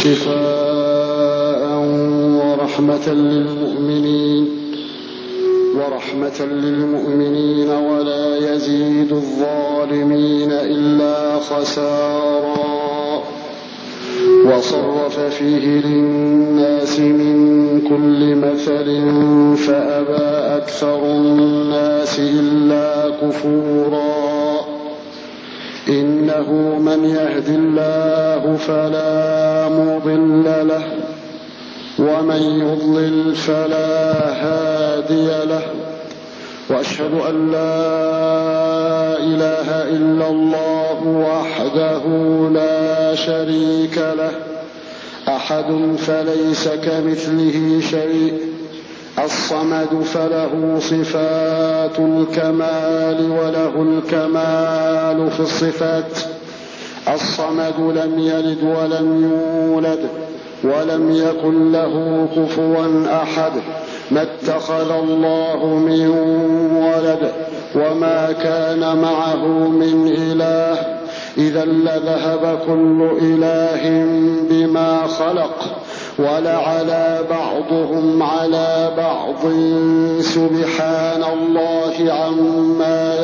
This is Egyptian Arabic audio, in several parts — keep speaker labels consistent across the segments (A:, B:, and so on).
A: شفاء ورحمة للمؤمنين ورحمة للمؤمنين ولا يزيد الظالمين إلا خسارا وصرف فيه للناس من كل مثل فأبى أكثر الناس إلا كفورا إنه من يهد الله فلا مضل له ومن يضلل فلا هادي له واشهد ان لا اله الا الله وحده لا شريك له احد فليس كمثله شيء الصمد فله صفات الكمال وله الكمال في الصفات الصمد لم يلد ولم يولد ولم يكن له كفوا احد ما اتخذ الله من ولد وما كان معه من اله اذا لذهب كل اله بما خلق ولعلى بعضهم على بعض سبحان الله عما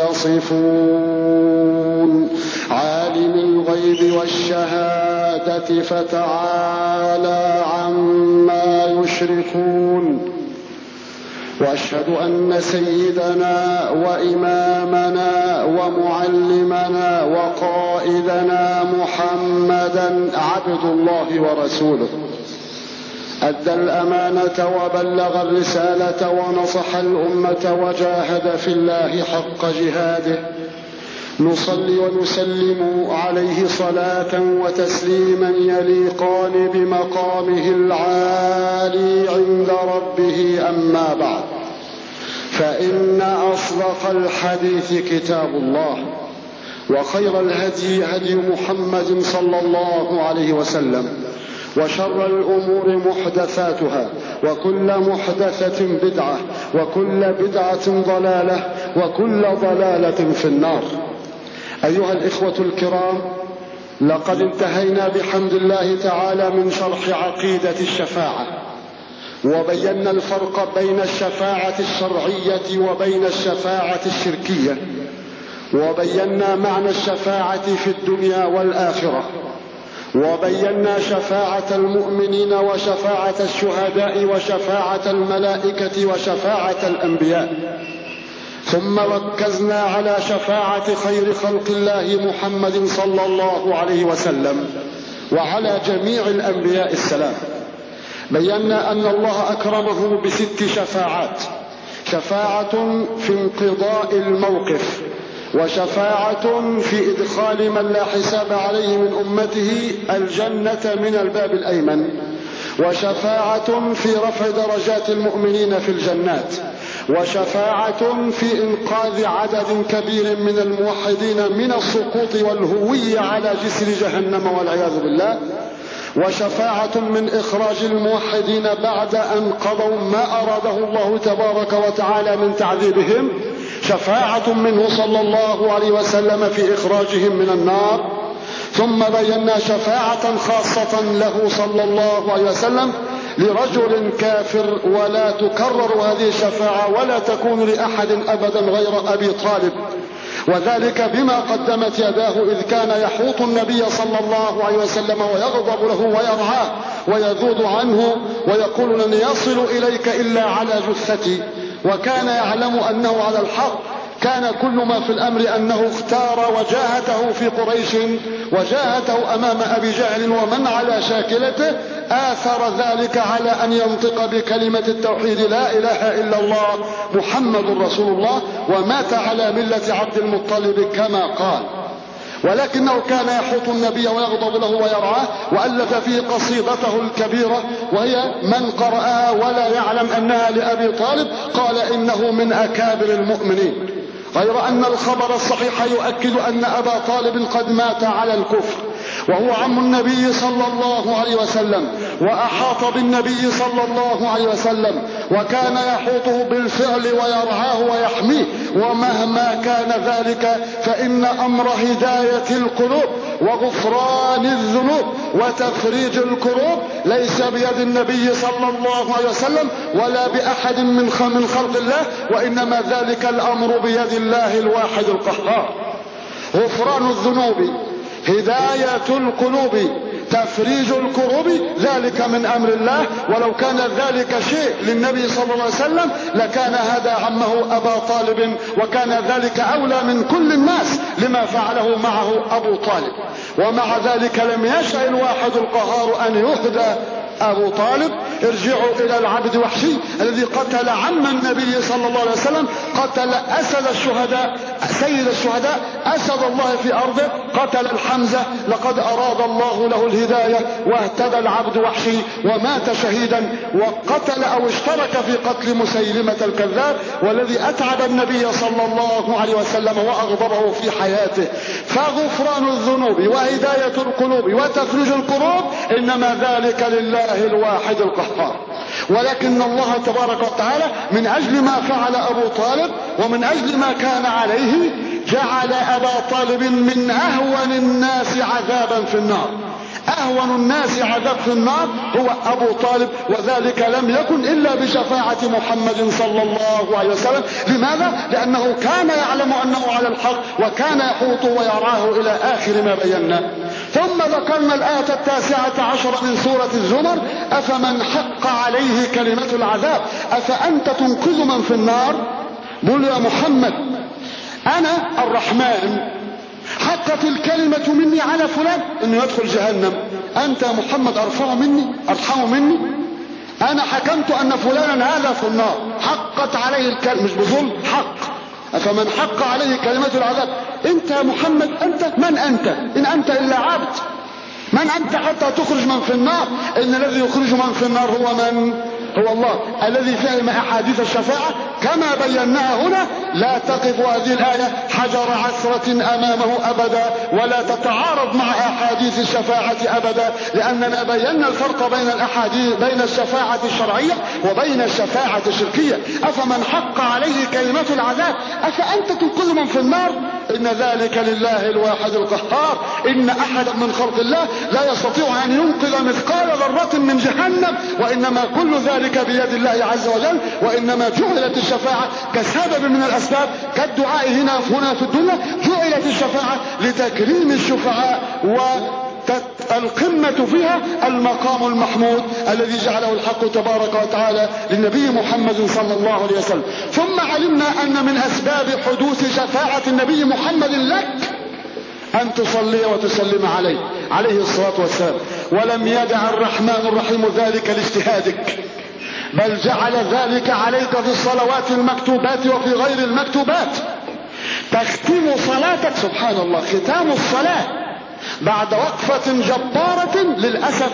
A: يصفون عالم الغيب والشهاده فتعالى عما يشركون واشهد ان سيدنا وامامنا ومعلمنا وقائدنا محمدا عبد الله ورسوله ادى الامانه وبلغ الرساله ونصح الامه وجاهد في الله حق جهاده نصلي ونسلم عليه صلاه وتسليما يليقان بمقامه العالي عند ربه اما بعد فان اصدق الحديث كتاب الله وخير الهدي هدي محمد صلى الله عليه وسلم وشر الامور محدثاتها وكل محدثه بدعه وكل بدعه ضلاله وكل ضلاله في النار ايها الاخوه الكرام لقد انتهينا بحمد الله تعالى من شرح عقيده الشفاعه وبينا الفرق بين الشفاعه الشرعيه وبين الشفاعه الشركيه وبينا معنى الشفاعه في الدنيا والاخره وبينا شفاعه المؤمنين وشفاعه الشهداء وشفاعه الملائكه وشفاعه الانبياء ثم ركزنا على شفاعه خير خلق الله محمد صلى الله عليه وسلم وعلى جميع الانبياء السلام بينا ان الله اكرمه بست شفاعات شفاعه في انقضاء الموقف وشفاعة في إدخال من لا حساب عليه من أمته الجنة من الباب الأيمن وشفاعة في رفع درجات المؤمنين في الجنات وشفاعة في إنقاذ عدد كبير من الموحدين من السقوط والهوية على جسر جهنم والعياذ بالله وشفاعة من إخراج الموحدين بعد أن قضوا ما أراده الله تبارك وتعالى من تعذيبهم شفاعة منه صلى الله عليه وسلم في إخراجهم من النار ثم بينا شفاعة خاصة له صلى الله عليه وسلم لرجل كافر ولا تكرر هذه الشفاعة ولا تكون لأحد أبدا غير أبي طالب وذلك بما قدمت يداه إذ كان يحوط النبي صلى الله عليه وسلم ويغضب له ويرعاه ويذود عنه ويقول لن يصل إليك إلا على جثتي وكان يعلم أنه على الحق كان كل ما في الأمر أنه اختار وجاهته في قريش وجاهته أمام أبي جهل ومن على شاكلته آثر ذلك على أن ينطق بكلمة التوحيد لا إله إلا الله محمد رسول الله ومات على ملة عبد المطلب كما قال ولكنه كان يحوط النبي ويغضب له ويرعاه وألف فيه قصيدته الكبيرة وهي من قرأها ولا يعلم أنها لأبي طالب قال إنه من أكابر المؤمنين غير أن الخبر الصحيح يؤكد أن أبا طالب قد مات على الكفر وهو عم النبي صلى الله عليه وسلم وأحاط بالنبي صلى الله عليه وسلم وكان يحوطه بالفعل ويرعاه ويحميه ومهما كان ذلك فإن أمر هداية القلوب وغفران الذنوب وتفريج الكروب ليس بيد النبي صلى الله عليه وسلم ولا بأحد من من خلق الله وإنما ذلك الأمر بيد الله الواحد القهار غفران الذنوب هداية القلوب تفريج الكروب ذلك من امر الله ولو كان ذلك شيء للنبي صلى الله عليه وسلم لكان هذا عمه ابا طالب وكان ذلك اولى من كل الناس لما فعله معه ابو طالب ومع ذلك لم يشاء الواحد القهار ان يهدى ابو طالب ارجعوا الى العبد وحشي الذي قتل عم النبي صلى الله عليه وسلم قتل اسد الشهداء سيد الشهداء اسد الله في ارضه قتل الحمزه لقد اراد الله له الهدايه واهتدى العبد وحشي ومات شهيدا وقتل او اشترك في قتل مسيلمه الكذاب والذي اتعب النبي صلى الله عليه وسلم واغضبه في حياته فغفران الذنوب وهدايه القلوب وتفريج الكروب انما ذلك لله الواحد القهار الكفار ولكن الله تبارك وتعالى من أجل ما فعل أبو طالب ومن أجل ما كان عليه جعل أبا طالب من أهون الناس عذابا في النار أهون الناس عذاب في النار هو أبو طالب وذلك لم يكن إلا بشفاعة محمد صلى الله عليه وسلم لماذا؟ لأنه كان يعلم أنه على الحق وكان يحوط ويراه إلى آخر ما بينا ثم ذكرنا الآية التاسعة عشر من سورة الزمر أفمن حق عليه كلمة العذاب أفأنت تنقذ من في النار قل يا محمد أنا الرحمن حقت الكلمة مني على فلان انه يدخل جهنم انت يا محمد ارفعه مني ارحمه مني انا حكمت ان فلانا هذا في النار حقت عليه الكلمة مش بظلم حق أفمن حق عليه كلمة العذاب أنت يا محمد أنت من أنت إن أنت إلا عبد من أنت حتى تخرج من في النار إن الذي يخرج من في النار هو من هو الله الذي فهم أحاديث الشفاعة كما بيناها هنا لا تقف هذه الآية حجر عثرة أمامه أبدا ولا تتعارض مع أحاديث الشفاعة أبدا لأننا بينا الفرق بين الأحاديث بين الشفاعة الشرعية وبين الشفاعة الشركية أفمن حق عليه كلمة العذاب أفأنت تنقذ من في النار إن ذلك لله الواحد القهار إن أحدا من خلق الله لا يستطيع أن ينقذ مثقال ذرة من جهنم وإنما كل ذلك بيد الله عز وجل وإنما جعلت الشفاعة كسبب من الأسباب كالدعاء هنا هنا في الدنيا جعلت الشفاعة لتكريم الشفعاء و القمة فيها المقام المحمود الذي جعله الحق تبارك وتعالى للنبي محمد صلى الله عليه وسلم ثم علمنا أن من أسباب حدوث شفاعة النبي محمد لك أن تصلي وتسلم عليه عليه الصلاة والسلام ولم يدع الرحمن الرحيم ذلك لاجتهادك بل جعل ذلك عليك في الصلوات المكتوبات وفي غير المكتوبات تختم صلاتك سبحان الله ختام الصلاة بعد وقفة جبارة للأسف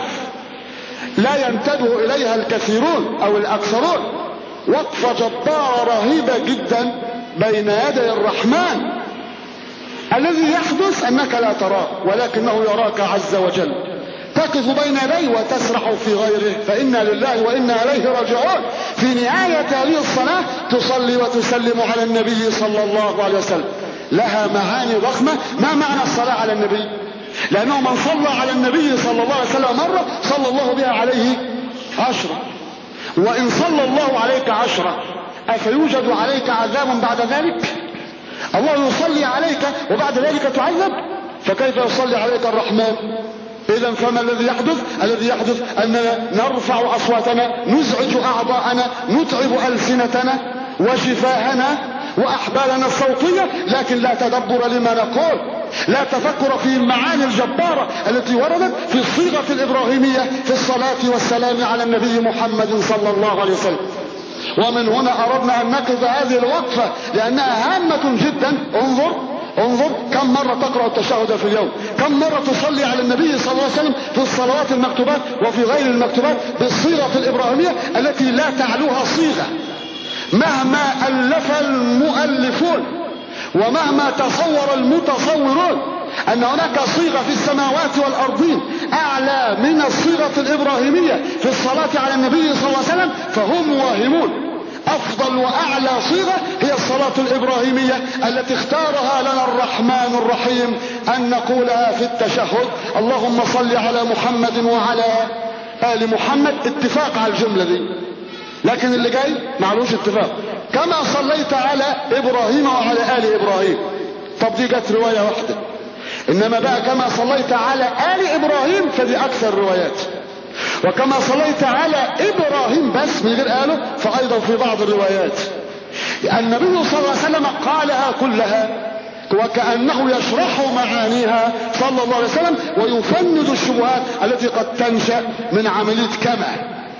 A: لا ينتبه إليها الكثيرون أو الأكثرون وقفة جبارة رهيبة جدا بين يدي الرحمن الذي يحدث أنك لا تراه ولكنه يراك عز وجل تقف بين يديه وتسرح في غيره فإنا لله وإنا إليه راجعون في نهاية هذه الصلاة تصلي وتسلم على النبي صلى الله عليه وسلم لها معاني ضخمة ما معنى الصلاة على النبي لأنه من صلى على النبي صلى الله عليه وسلم مرة صلى الله بها عليه عشرة وإن صلى الله عليك عشرة أفيوجد عليك عذاب بعد ذلك الله يصلي عليك وبعد ذلك تعذب فكيف يصلي عليك الرحمن إذا فما الذي يحدث؟ الذي يحدث أننا نرفع أصواتنا نزعج أعضاءنا نتعب ألسنتنا وشفاهنا وأحبالنا الصوتية لكن لا تدبر لما نقول لا تفكر في المعاني الجبارة التي وردت في الصيغة الإبراهيمية في الصلاة والسلام على النبي محمد صلى الله عليه وسلم ومن هنا أردنا أن نقف هذه الوقفة لأنها هامة جدا انظر انظر كم مرة تقرأ التشهد في اليوم كم مرة تصلي على النبي صلى الله عليه وسلم في الصلوات المكتوبات وفي غير المكتوبات بالصيغة الإبراهيمية التي لا تعلوها صيغة مهما ألف المؤلفون ومهما تصور المتصورون أن هناك صيغة في السماوات والأرضين أعلى من الصيغة الإبراهيمية في الصلاة على النبي صلى الله عليه وسلم فهم واهمون أفضل وأعلى صيغة هي الصلاة الإبراهيمية التي اختارها لنا الرحمن الرحيم أن نقولها في التشهد اللهم صل على محمد وعلى آل محمد اتفاق على الجملة دي لكن اللي جاي معلوش اتفاق كما صليت على إبراهيم وعلى آل إبراهيم طب دي جت رواية واحدة إنما بقى كما صليت على آل إبراهيم فدي أكثر روايات وكما صليت على إبراهيم بس من غير آله فأيضا في بعض الروايات النبي صلى الله عليه وسلم قالها كلها وكأنه يشرح معانيها صلى الله عليه وسلم ويفند الشبهات التي قد تنشأ من عملية كما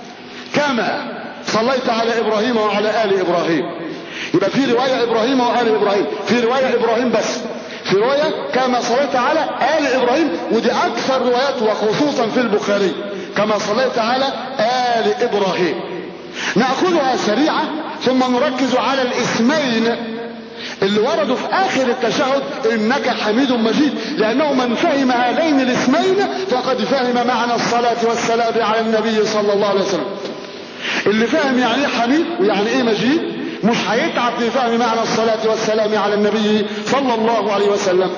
A: كما صليت على إبراهيم وعلى آل إبراهيم يبقى في رواية إبراهيم وآل إبراهيم في رواية إبراهيم بس في رواية كما صليت على آل إبراهيم ودي أكثر روايات وخصوصا في البخاري كما صليت على آل إبراهيم نأخذها سريعة ثم نركز على الاسمين اللي وردوا في آخر التشهد إنك حميد مجيد لأنه من فهم هذين الاسمين فقد فهم معنى الصلاة والسلام على النبي صلى الله عليه وسلم اللي فهم يعني ايه حميد ويعني ايه مجيد مش هيتعب في فهم معنى الصلاة والسلام على النبي صلى الله عليه وسلم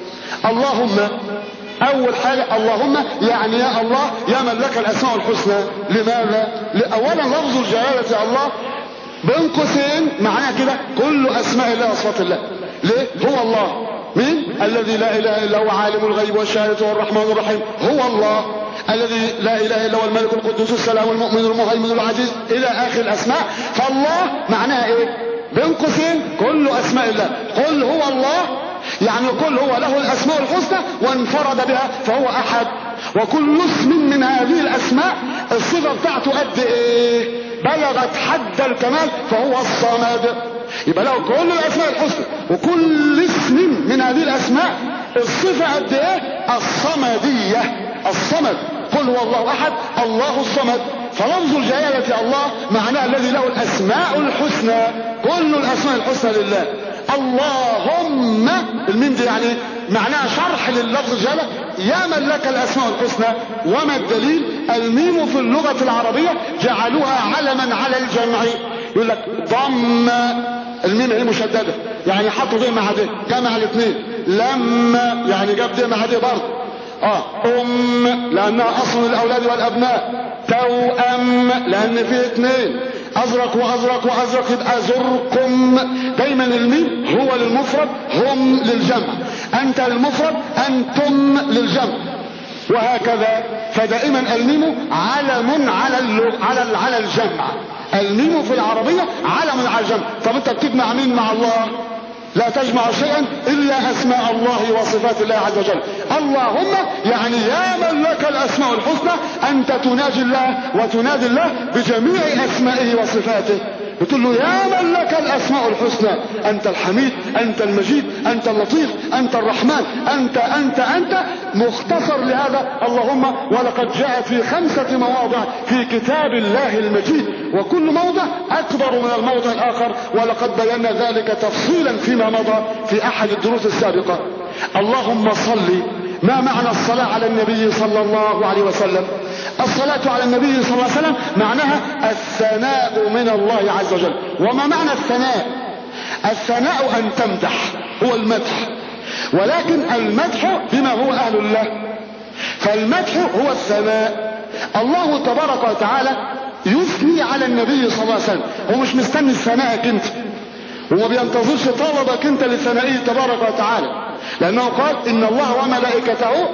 A: اللهم اول حاجة اللهم يعني يا الله يا من لك الاسماء الحسنى لماذا اولا لفظ الجلالة يا الله بين قوسين معناها كده كل اسماء الله وصفات الله ليه هو الله مين الذي لا اله الا هو عالم الغيب والشهاده والرحمن الرحيم هو الله الذي لا اله الا هو الملك القدوس السلام المؤمن المهيمن العزيز الى اخر الاسماء فالله معناها ايه بين قوسين كل اسماء الله قل هو الله يعني قل هو له الاسماء الحسنى وانفرد بها فهو احد وكل اسم من هذه الاسماء الصفه بتاعته قد ايه بلغت حد الكمال فهو الصمد يبقى له كل الاسماء الحسنى وكل اسم من هذه الاسماء الصفه قد ايه الصمديه الصمد قل هو الله احد الله الصمد فلفظ الجلاله الله معناه الذي له الاسماء الحسنى كل الاسماء الحسنى لله اللهم الميم دي يعني معناها شرح لللفظ الجلاله يا من لك الاسماء الحسنى وما الدليل الميم في اللغه العربيه جعلوها علما على الجمع يقول لك ضم الميم هي مشدده يعني حطوا دي مع دي جمع الاثنين لما يعني جاب دي مع دي برضه اه ام لانها اصل الاولاد والابناء توأم لان في اثنين ازرق وازرق وازرق يبقى زركم دايما الميم هو للمفرد هم للجمع انت للمفرد انتم للجمع وهكذا فدائما الميم علم على على على الجمع الميم في العربيه علم على الجمع طب انت بتجمع مين مع الله لا تجمع شيئا الا اسماء الله وصفات الله عز وجل اللهم يعني يا من لك الاسماء الحسنى انت تناجي الله وتنادي الله بجميع اسمائه وصفاته بتقول له يا من لك الاسماء الحسنى انت الحميد انت المجيد انت اللطيف انت الرحمن انت انت انت مختصر لهذا اللهم ولقد جاء في خمسة مواضع في كتاب الله المجيد وكل موضع اكبر من الموضع الاخر ولقد بينا ذلك تفصيلا فيما مضى في احد الدروس السابقة اللهم صل ما معنى الصلاة على النبي صلى الله عليه وسلم الصلاة على النبي صلى الله عليه وسلم معناها الثناء من الله عز وجل وما معنى الثناء الثناء أن تمدح هو المدح ولكن المدح بما هو أهل الله فالمدح هو الثناء الله تبارك وتعالى يثني على النبي صلى الله عليه وسلم هو مش مستني ثنائك انت وما بينتظرش طلبك انت لثنائه تبارك وتعالى لانه قال ان الله وملائكته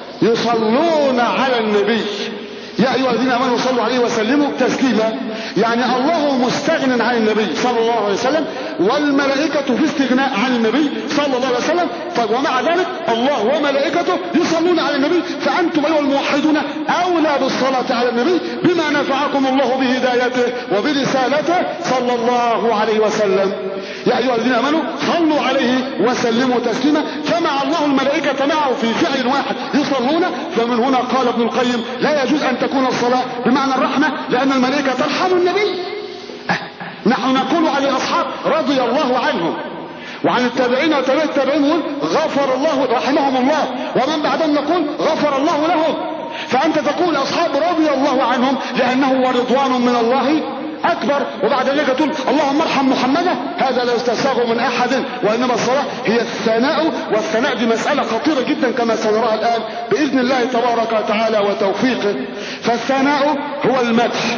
A: يصلون على النبي يا ايها الذين امنوا صلوا عليه وسلموا تسليما يعني الله مستغن عن النبي صلى الله عليه وسلم والملائكة في استغناء عن النبي صلى الله عليه وسلم طيب ومع ذلك الله وملائكته يصلون على النبي فأنتم أيها الموحدون أولى بالصلاة على النبي بما نفعكم الله بهدايته وبرسالته صلى الله عليه وسلم يا أيها الذين آمنوا صلوا عليه وسلموا تسليما جمع الله الملائكة معه في فعل واحد يصلون فمن هنا قال ابن القيم لا يجوز أن تكون الصلاة بمعنى الرحمة لأن الملائكة ترحم النبي نحن نقول عن الأصحاب رضي الله عنهم وعن التابعين وتابع التابعين يقول غفر الله رحمهم الله ومن بعدهم نقول غفر الله لهم فأنت تقول أصحاب رضي الله عنهم لأنه ورضوان من الله أكبر وبعد ذلك تقول اللهم ارحم محمدا هذا لا يستساغ من أحد وإنما الصلاة هي الثناء والثناء دي مسألة خطيرة جدا كما سنراها الآن بإذن الله تبارك وتعالى وتوفيقه فالثناء هو المدح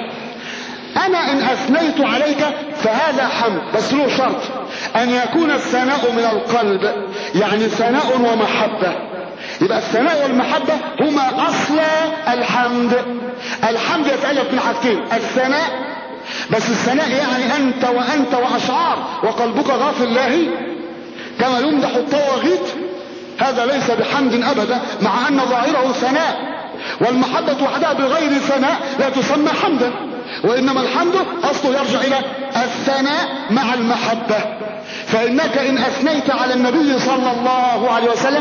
A: أنا إن أثنيت عليك فهذا حمد بس له شرط أن يكون الثناء من القلب يعني ثناء ومحبة يبقى الثناء والمحبة هما أصل الحمد الحمد يتألف من حاجتين الثناء بس الثناء يعني أنت وأنت وأشعار وقلبك غافل الله كما يمدح الطواغيت هذا ليس بحمد أبدا مع أن ظاهره ثناء والمحبة وحدها بغير ثناء لا تسمى حمدا وإنما الحمد أصله يرجع إلى الثناء مع المحبة فإنك إن أثنيت على النبي صلى الله عليه وسلم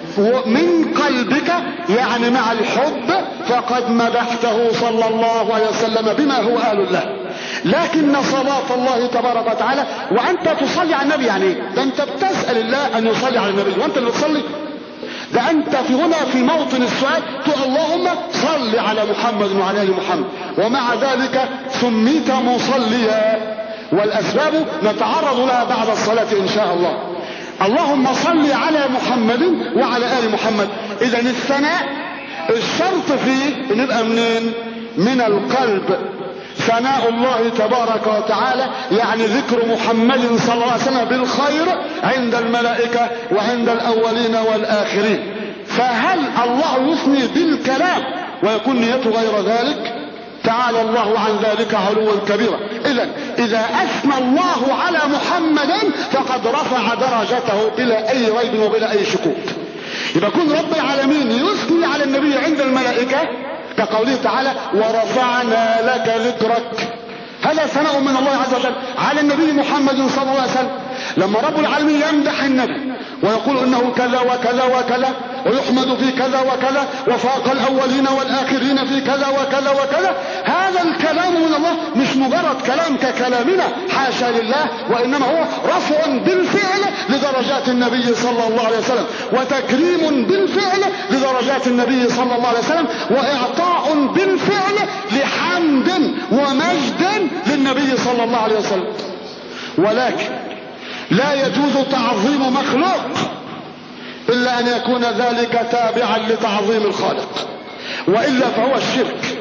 A: من قلبك يعني مع الحب فقد مدحته صلى الله عليه وسلم بما هو آل له لكن صلاة الله تبارك وتعالى وأنت تصلي على النبي يعني ده أنت بتسأل الله أن يصلي على النبي وأنت اللي تصلي ده أنت في هنا في موطن السؤال تقول اللهم صل على محمد وعلى آل محمد ومع ذلك سميت مصليا والأسباب نتعرض لها بعد الصلاة إن شاء الله اللهم صل على محمد وعلى آل محمد إذا الثناء الشرط فيه نبقى منين من القلب ثناء الله تبارك وتعالى يعني ذكر محمد صلى الله عليه وسلم بالخير عند الملائكة وعند الأولين والآخرين فهل الله يثني بالكلام ويكون نيته غير ذلك تعالى الله عن ذلك علوا كبيرا اذا اذا اثنى الله على محمد فقد رفع درجته بلا اي ريب وبلا اي شكوك يبقى كون رب العالمين يثني على النبي عند الملائكه كقوله تعالى ورفعنا لك ذكرك هذا ثناء من الله عز وجل على النبي محمد صلى الله عليه وسلم لما رب العالمين يمدح النبي ويقول انه كذا وكذا وكذا ويحمد في كذا وكذا وفاق الاولين والاخرين في كذا وكذا وكذا هذا الكلام من الله مش مجرد كلام ككلامنا حاشا لله وانما هو رفع بالفعل لدرجات النبي صلى الله عليه وسلم وتكريم بالفعل لدرجات النبي صلى الله عليه وسلم واعطاء بالفعل لحمد ومجد للنبي صلى الله عليه وسلم ولكن لا يجوز تعظيم مخلوق إلا أن يكون ذلك تابعا لتعظيم الخالق وإلا فهو الشرك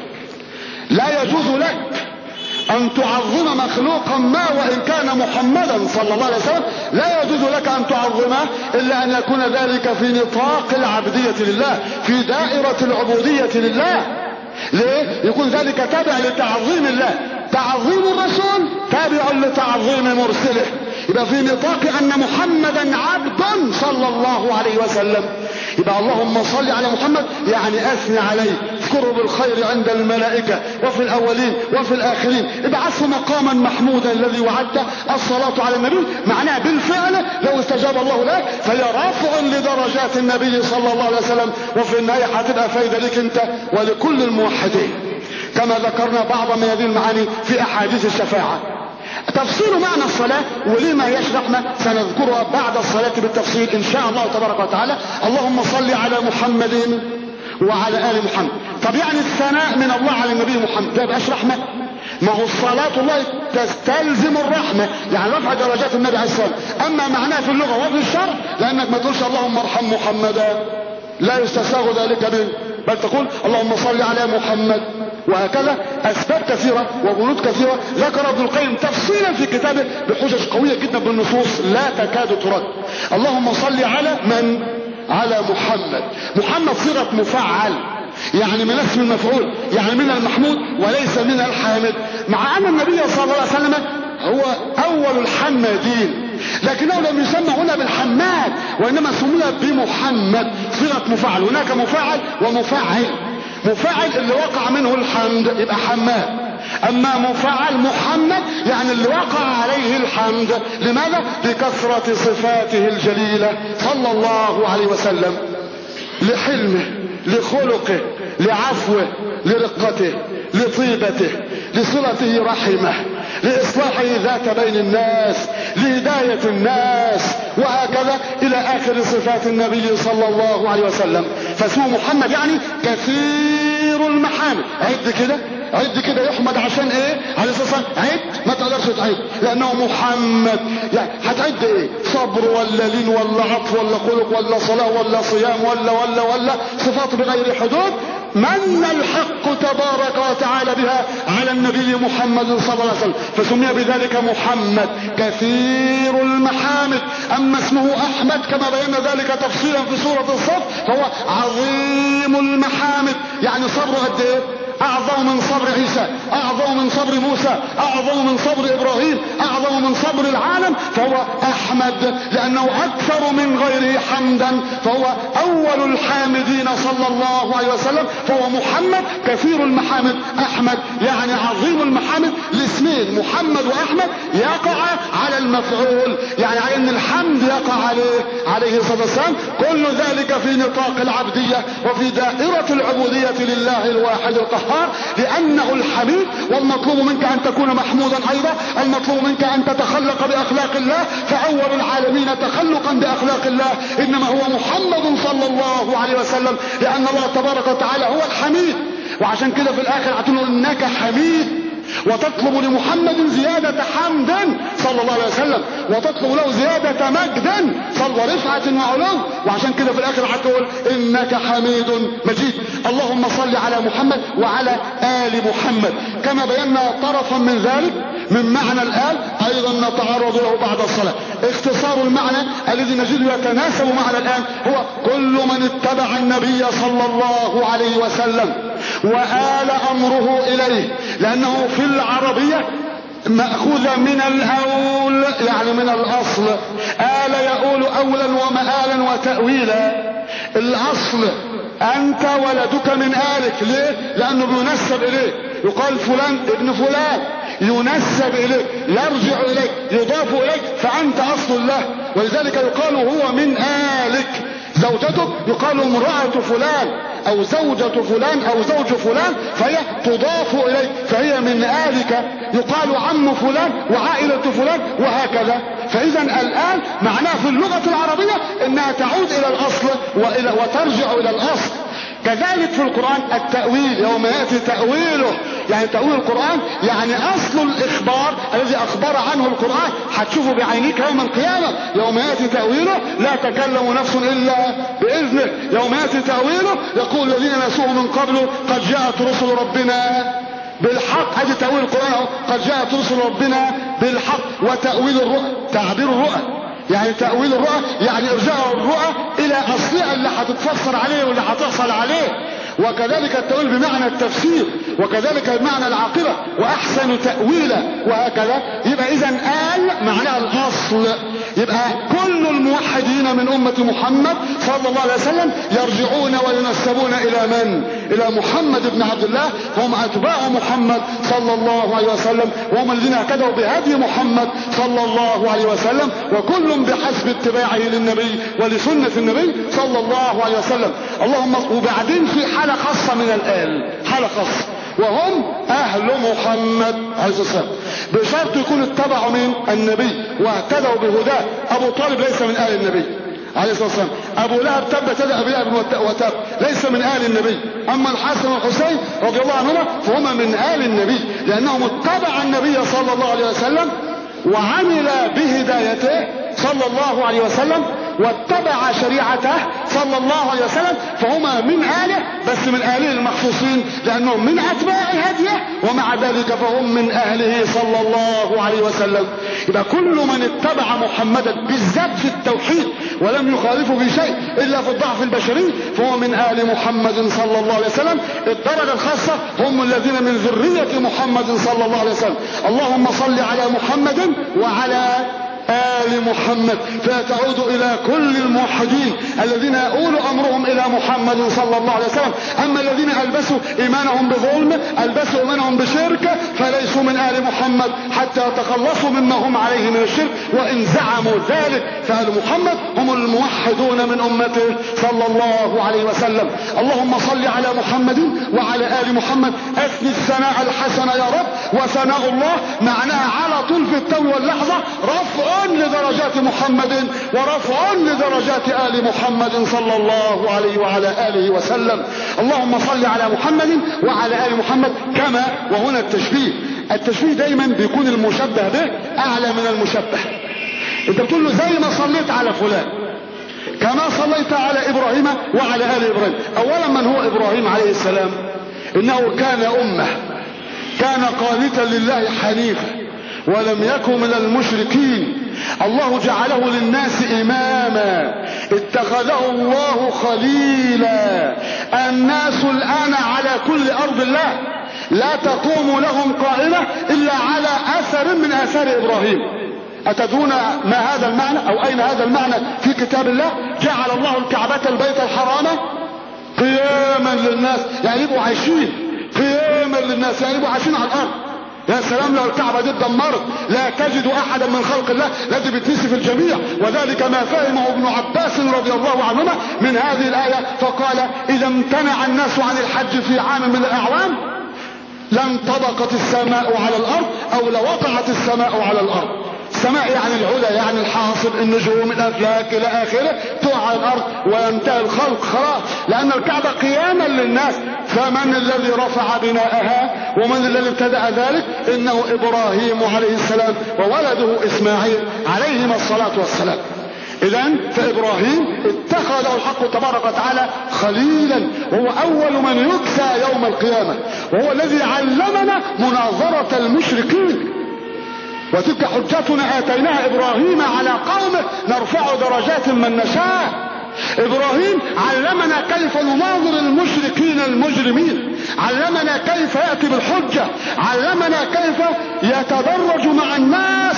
A: لا يجوز لك أن تعظم مخلوقا ما وإن كان محمدا صلى الله عليه وسلم لا يجوز لك أن تعظمه إلا أن يكون ذلك في نطاق العبدية لله في دائرة العبودية لله ليه؟ يكون ذلك تابع لتعظيم الله تعظيم الرسول تابع لتعظيم مرسله يبقى في نطاق ان محمدا عبد صلى الله عليه وسلم يبقى اللهم صل على محمد يعني اثني عليه اذكره بالخير عند الملائكة وفي الاولين وفي الاخرين ابعثه مقاما محمودا الذي وعدته الصلاة على النبي معناها بالفعل لو استجاب الله لك فهي رافع لدرجات النبي صلى الله عليه وسلم وفي النهاية هتبقى فايدة لك انت ولكل الموحدين كما ذكرنا بعض من هذه المعاني في احاديث الشفاعة تفصيل معنى الصلاة وليه ما هيش رحمة سنذكرها بعد الصلاة بالتفصيل إن شاء الله تبارك وتعالى اللهم صل على محمد وعلى آل محمد طب يعني الثناء من الله على النبي محمد ده بقاش رحمة ما هو الصلاة الله تستلزم الرحمة يعني رفع درجات النبي عليه الصلاة أما معناه في اللغة وفي الشرع لأنك ما تقولش اللهم ارحم محمدا لا يستساغ ذلك به بل تقول اللهم صل على محمد وهكذا أسباب كثيرة وبنود كثيرة ذكر ابن القيم تفصيلا في كتابه بحجج قوية جدا بالنصوص لا تكاد ترد اللهم صل على من على محمد محمد صيغة مفعل يعني من اسم المفعول يعني من المحمود وليس من الحامد مع ان النبي صلى الله عليه وسلم هو اول الحمادين لكنه لم يسمى هنا بالحماد وانما سمي بمحمد صيغه مفعل هناك مفعل ومفعل مفعل اللي وقع منه الحمد يبقى حماد اما مفعل محمد يعني اللي وقع عليه الحمد لماذا لكثرة صفاته الجليلة صلى الله عليه وسلم لحلمه لخلقه لعفوه لرقته لطيبته لصلته رحمه لإصلاحه ذات بين الناس لهداية الناس وهكذا إلى آخر صفات النبي صلى الله عليه وسلم فاسمه محمد يعني كثير المحامد عد كده عد كده يحمد عشان ايه عليه الصلاه والسلام عد ما تقدرش تعد لانه محمد يعني هتعد ايه صبر ولا لين ولا عطف ولا خلق ولا صلاه ولا صيام ولا ولا ولا صفات بغير حدود من الحق تبارك وتعالى بها على النبي محمد صلى الله عليه وسلم فسمي بذلك محمد كثير المحامد اما اسمه احمد كما بينا ذلك تفصيلا في سوره الصف فهو عظيم المحامد يعني صبره قد ايه اعظم من صبر عيسى اعظم من صبر موسى اعظم من صبر ابراهيم اعظم من صبر العالم فهو احمد لانه اكثر من غيره حمدا فهو اول الحامدين صلى الله عليه وسلم فهو محمد كثير المحامد احمد يعني عظيم المحامد الاسمين محمد واحمد يقع على المفعول يعني على ان الحمد يقع عليه عليه الصلاه والسلام كل ذلك في نطاق العبديه وفي دائره العبوديه لله الواحد القهار القهار لأنه الحميد والمطلوب منك أن تكون محمودا أيضا المطلوب منك أن تتخلق بأخلاق الله فأول العالمين تخلقا بأخلاق الله إنما هو محمد صلى الله عليه وسلم لأن الله تبارك وتعالى هو الحميد وعشان كده في الآخر هتقول إنك حميد وتطلب لمحمد زيادة حمد صلى الله عليه وسلم وتطلب له زيادة مجد صلى ورفعة وعلو وعشان كده في الاخر هتقول انك حميد مجيد اللهم صل على محمد وعلى ال محمد كما بينا طرفا من ذلك من معنى الآل أيضا نتعرض له بعد الصلاة اختصار المعنى الذي نجده يتناسب معنا الآن هو كل من اتبع النبي صلى الله عليه وسلم وآل أمره إليه لأنه في العربية مأخوذة من الأول يعني من الأصل آل يؤول أولا ومآلا وتأويلا الأصل أنت ولدك من آلك ليه؟ لأنه بينسب إليه يقال فلان ابن فلان ينسب إليك يرجع إليك يضاف إليك فأنت أصل الله ولذلك يقال هو من آلك زوجتك يقال امرأة فلان او زوجة فلان او زوج فلان فهي تضاف اليك فهي من آلك يقال عم فلان وعائلة فلان وهكذا فاذا الان معناه في اللغة العربية انها تعود الى الاصل وإلى وترجع الى الاصل كذلك في القرآن التأويل يوم يأتي تأويله يعني تأويل القرآن يعني أصل الإخبار الذي أخبر عنه القرآن هتشوفه بعينيك يوم القيامة يوم يأتي تأويله لا تكلم نفس إلا بإذنه يوم يأتي تأويله يقول الذين نسوه من قبل قد جاءت رسل ربنا بالحق هذه تأويل القرآن قد جاءت رسل ربنا بالحق وتأويل الرؤى تعبير الرؤى يعني تأويل الرؤى يعني ارجاع الرؤى الى اصلها اللي هتتفسر عليه واللي هتحصل عليه وكذلك التأويل بمعنى التفسير وكذلك بمعنى العاقبة وأحسن تأويلا وهكذا يبقى إذا آل معناها الأصل يبقى كل الموحدين من أمة محمد صلى الله عليه وسلم يرجعون وينسبون إلى من؟ إلى محمد بن عبد الله هم أتباع محمد صلى الله عليه وسلم وهم الذين اهتدوا بهدي محمد صلى الله عليه وسلم وكل بحسب اتباعه للنبي ولسنة النبي صلى الله عليه وسلم اللهم وبعدين في حال حالة خاصة من الآل حالة خاصة وهم أهل محمد عليه الصلاة والسلام بشرط يكون اتبعوا من النبي واهتدوا بهداه أبو طالب ليس من آل النبي عليه الصلاة والسلام أبو لهب تبت يد أبي لهب وتب ليس من آل النبي أما الحسن والحسين رضي الله عنهما فهما من آل النبي لأنهم اتبع النبي صلى الله عليه وسلم وعمل بهدايته صلى الله عليه وسلم واتبع شريعته صلى الله عليه وسلم فهما من آله بس من آله المخصوصين لأنهم من أتباع هديه ومع ذلك فهم من أهله صلى الله عليه وسلم يبقى كل من اتبع محمدا بالذات في التوحيد ولم يخالفه في شيء إلا في الضعف البشري فهو من آل محمد صلى الله عليه وسلم الدرجة الخاصة هم الذين من ذرية محمد صلى الله عليه وسلم اللهم صل على محمد وعلى آل محمد فتعود إلى كل الموحدين الذين أولوا أمرهم إلى محمد صلى الله عليه وسلم أما الذين ألبسوا إيمانهم بظلم ألبسوا إيمانهم بشرك فليسوا من آل محمد حتى يتخلصوا مما هم عليه من الشرك وإن زعموا ذلك فآل محمد هم الموحدون من أمته صلى الله عليه وسلم اللهم صل على محمد وعلى آل محمد أثني الثناء الحسن يا رب وثناء الله معناها على طول في التو واللحظة رفع رفع لدرجات محمد ورفع لدرجات آل محمد صلى الله عليه وعلى آله وسلم اللهم صل على محمد وعلى آل محمد كما وهنا التشبيه التشبيه دايما بيكون المشبه به أعلى من المشبه انت بتقول له زي ما صليت على فلان كما صليت على إبراهيم وعلى آل إبراهيم أولا من هو إبراهيم عليه السلام إنه كان أمة كان قانتا لله حنيفا ولم يكن من المشركين الله جعله للناس إماما اتخذه الله خليلا الناس الآن على كل أرض الله لا تقوم لهم قائمة إلا على أثر من آثار إبراهيم أتدرون ما هذا المعنى أو أين هذا المعنى في كتاب الله جعل الله الكعبة البيت الحرام قياما للناس يعني يبقوا عايشين قياما للناس يعني يبقوا عايشين على الأرض يا سلام لو الكعبة دي اتدمرت لا تجد احدا من خلق الله الذي بيتنسي في الجميع وذلك ما فهمه ابن عباس رضي الله عنهما من هذه الآية فقال اذا امتنع الناس عن الحج في عام من الاعوام لانطبقت السماء على الارض او لوقعت السماء على الارض السماء يعني العلا يعني الحاصل النجوم الافلاك الى اخره تقع على الارض وينتهي الخلق خلاص لان الكعبه قياما للناس فمن الذي رفع بناءها ومن الذي ابتدا ذلك انه ابراهيم عليه السلام وولده اسماعيل عليهما الصلاه والسلام اذا فابراهيم اتخذه الحق تبارك وتعالى خليلا وهو اول من يكسى يوم القيامه وهو الذي علمنا مناظره المشركين وتلك حجتنا اتيناها ابراهيم على قومه نرفع درجات من نشاء ابراهيم علمنا كيف نناظر المشركين المجرمين علمنا كيف ياتي بالحجه علمنا كيف يتدرج مع الناس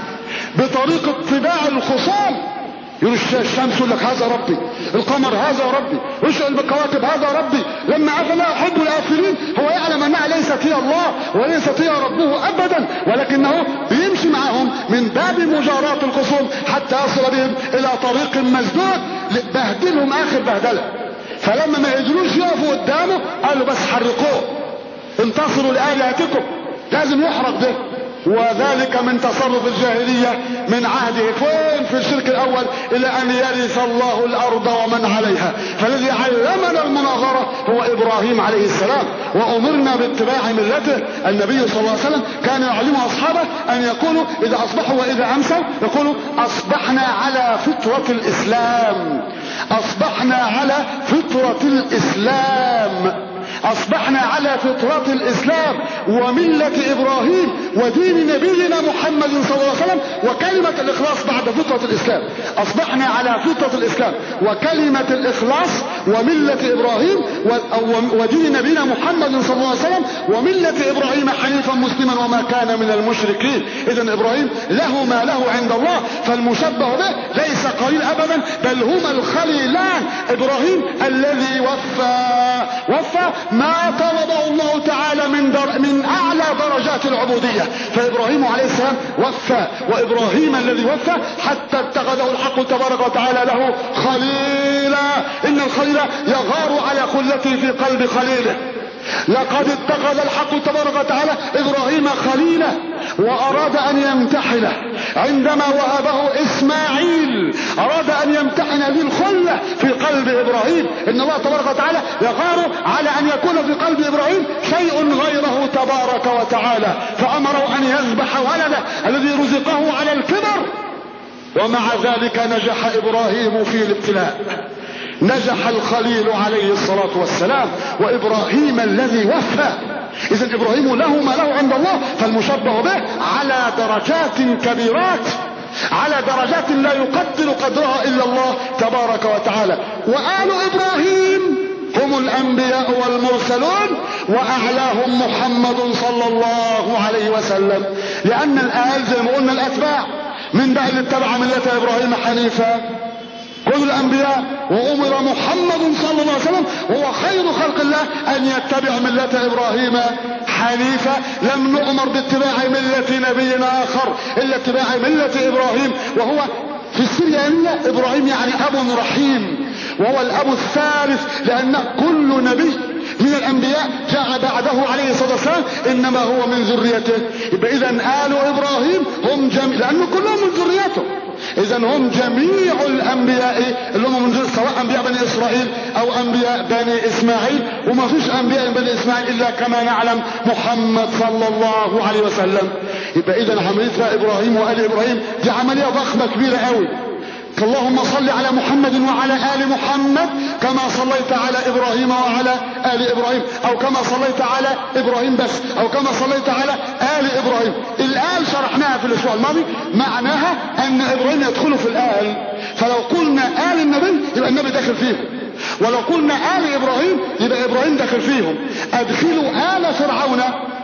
A: بطريق اتباع الخصام يقول الشمس يقول لك هذا ربي القمر هذا ربي ويسأل بالكواكب هذا ربي لما افلا يحب الافلين هو يعلم انها ليست هي الله وليست هي ربه ابدا ولكنه بيمشي معهم من باب مجاراة الخصوم حتى يصل بهم الى طريق مسدود بهدلهم اخر بهدله فلما ما يقدروش يقفوا قدامه قال له بس حرقوه انتصروا لآلهتكم لازم يحرق ده وذلك من تصرف الجاهلية من عهده فين في الشرك الاول الى ان يرث الله الارض ومن عليها فالذي علمنا المناظرة هو ابراهيم عليه السلام وامرنا باتباع ملته النبي صلى الله عليه وسلم كان يعلم اصحابه ان يقولوا اذا اصبحوا واذا امسوا يقولوا اصبحنا على فطرة الاسلام اصبحنا على فطرة الاسلام اصبحنا على فطرة الاسلام وملة ابراهيم ودين نبينا محمد صلى الله عليه وسلم وكلمة الاخلاص بعد فطرة الاسلام اصبحنا على فطرة الاسلام وكلمة الاخلاص وملة ابراهيم ودين نبينا محمد صلى الله عليه وسلم وملة ابراهيم حنيفا مسلما وما كان من المشركين اذا ابراهيم له ما له عند الله فالمشبه به ليس قليل ابدا بل هما الخليلان ابراهيم الذي وفى وفى ما طلبه الله تعالى من, در من اعلى درجات العبودية فابراهيم عليه السلام وفى وابراهيم الذي وفى حتى اتخذه الحق تبارك وتعالى له خليلا ان الخليل يغار على خلته في قلب خليله لقد اتخذ الحق تبارك وتعالى ابراهيم خليلا واراد ان يمتحنه عندما وهبه اسماعيل اراد ان يمتحن للخلة في قلب ابراهيم ان الله تبارك وتعالى يغار على ان يكون في قلب ابراهيم شيء غيره تبارك وتعالى فامره ان يذبح ولده الذي رزقه على الكبر ومع ذلك نجح ابراهيم في الابتلاء نجح الخليل عليه الصلاة والسلام وإبراهيم الذي وفى إذا إبراهيم له ما له عند الله فالمشبه به على درجات كبيرات على درجات لا يقدر قدرها إلا الله تبارك وتعالى وآل إبراهيم هم الأنبياء والمرسلون وأعلاهم محمد صلى الله عليه وسلم لأن الآل زي ما قلنا الأتباع من بعد اتبع ملة إبراهيم حنيفا كل الانبياء وامر محمد صلى الله عليه وسلم وهو خير خلق الله ان يتبع ملة ابراهيم حنيفا لم نؤمر باتباع ملة نبي اخر الا اتباع ملة ابراهيم وهو في السريانية ابراهيم يعني اب رحيم وهو الاب الثالث لان كل نبي من الانبياء جاء بعده عليه الصلاه والسلام انما هو من ذريته يبقى اذا ال ابراهيم هم جميع لانه كلهم من ذريته اذا هم جميع الانبياء اللي هم من سواء انبياء بني اسرائيل او انبياء بني اسماعيل وما فيش انبياء بني اسماعيل الا كما نعلم محمد صلى الله عليه وسلم يبقى اذا عمليه ابراهيم وال ابراهيم دي عمليه ضخمه كبيره قوي اللهم صل على محمد وعلى آل محمد كما صليت على إبراهيم وعلى آل إبراهيم أو كما صليت على إبراهيم بس أو كما صليت على آل إبراهيم الآل شرحناها في الأسبوع الماضي معناها أن إبراهيم يدخل في الآل فلو قلنا آل النبي يبقى النبي داخل فيهم ولو قلنا آل إبراهيم يبقى إبراهيم داخل فيهم أدخلوا آل فرعون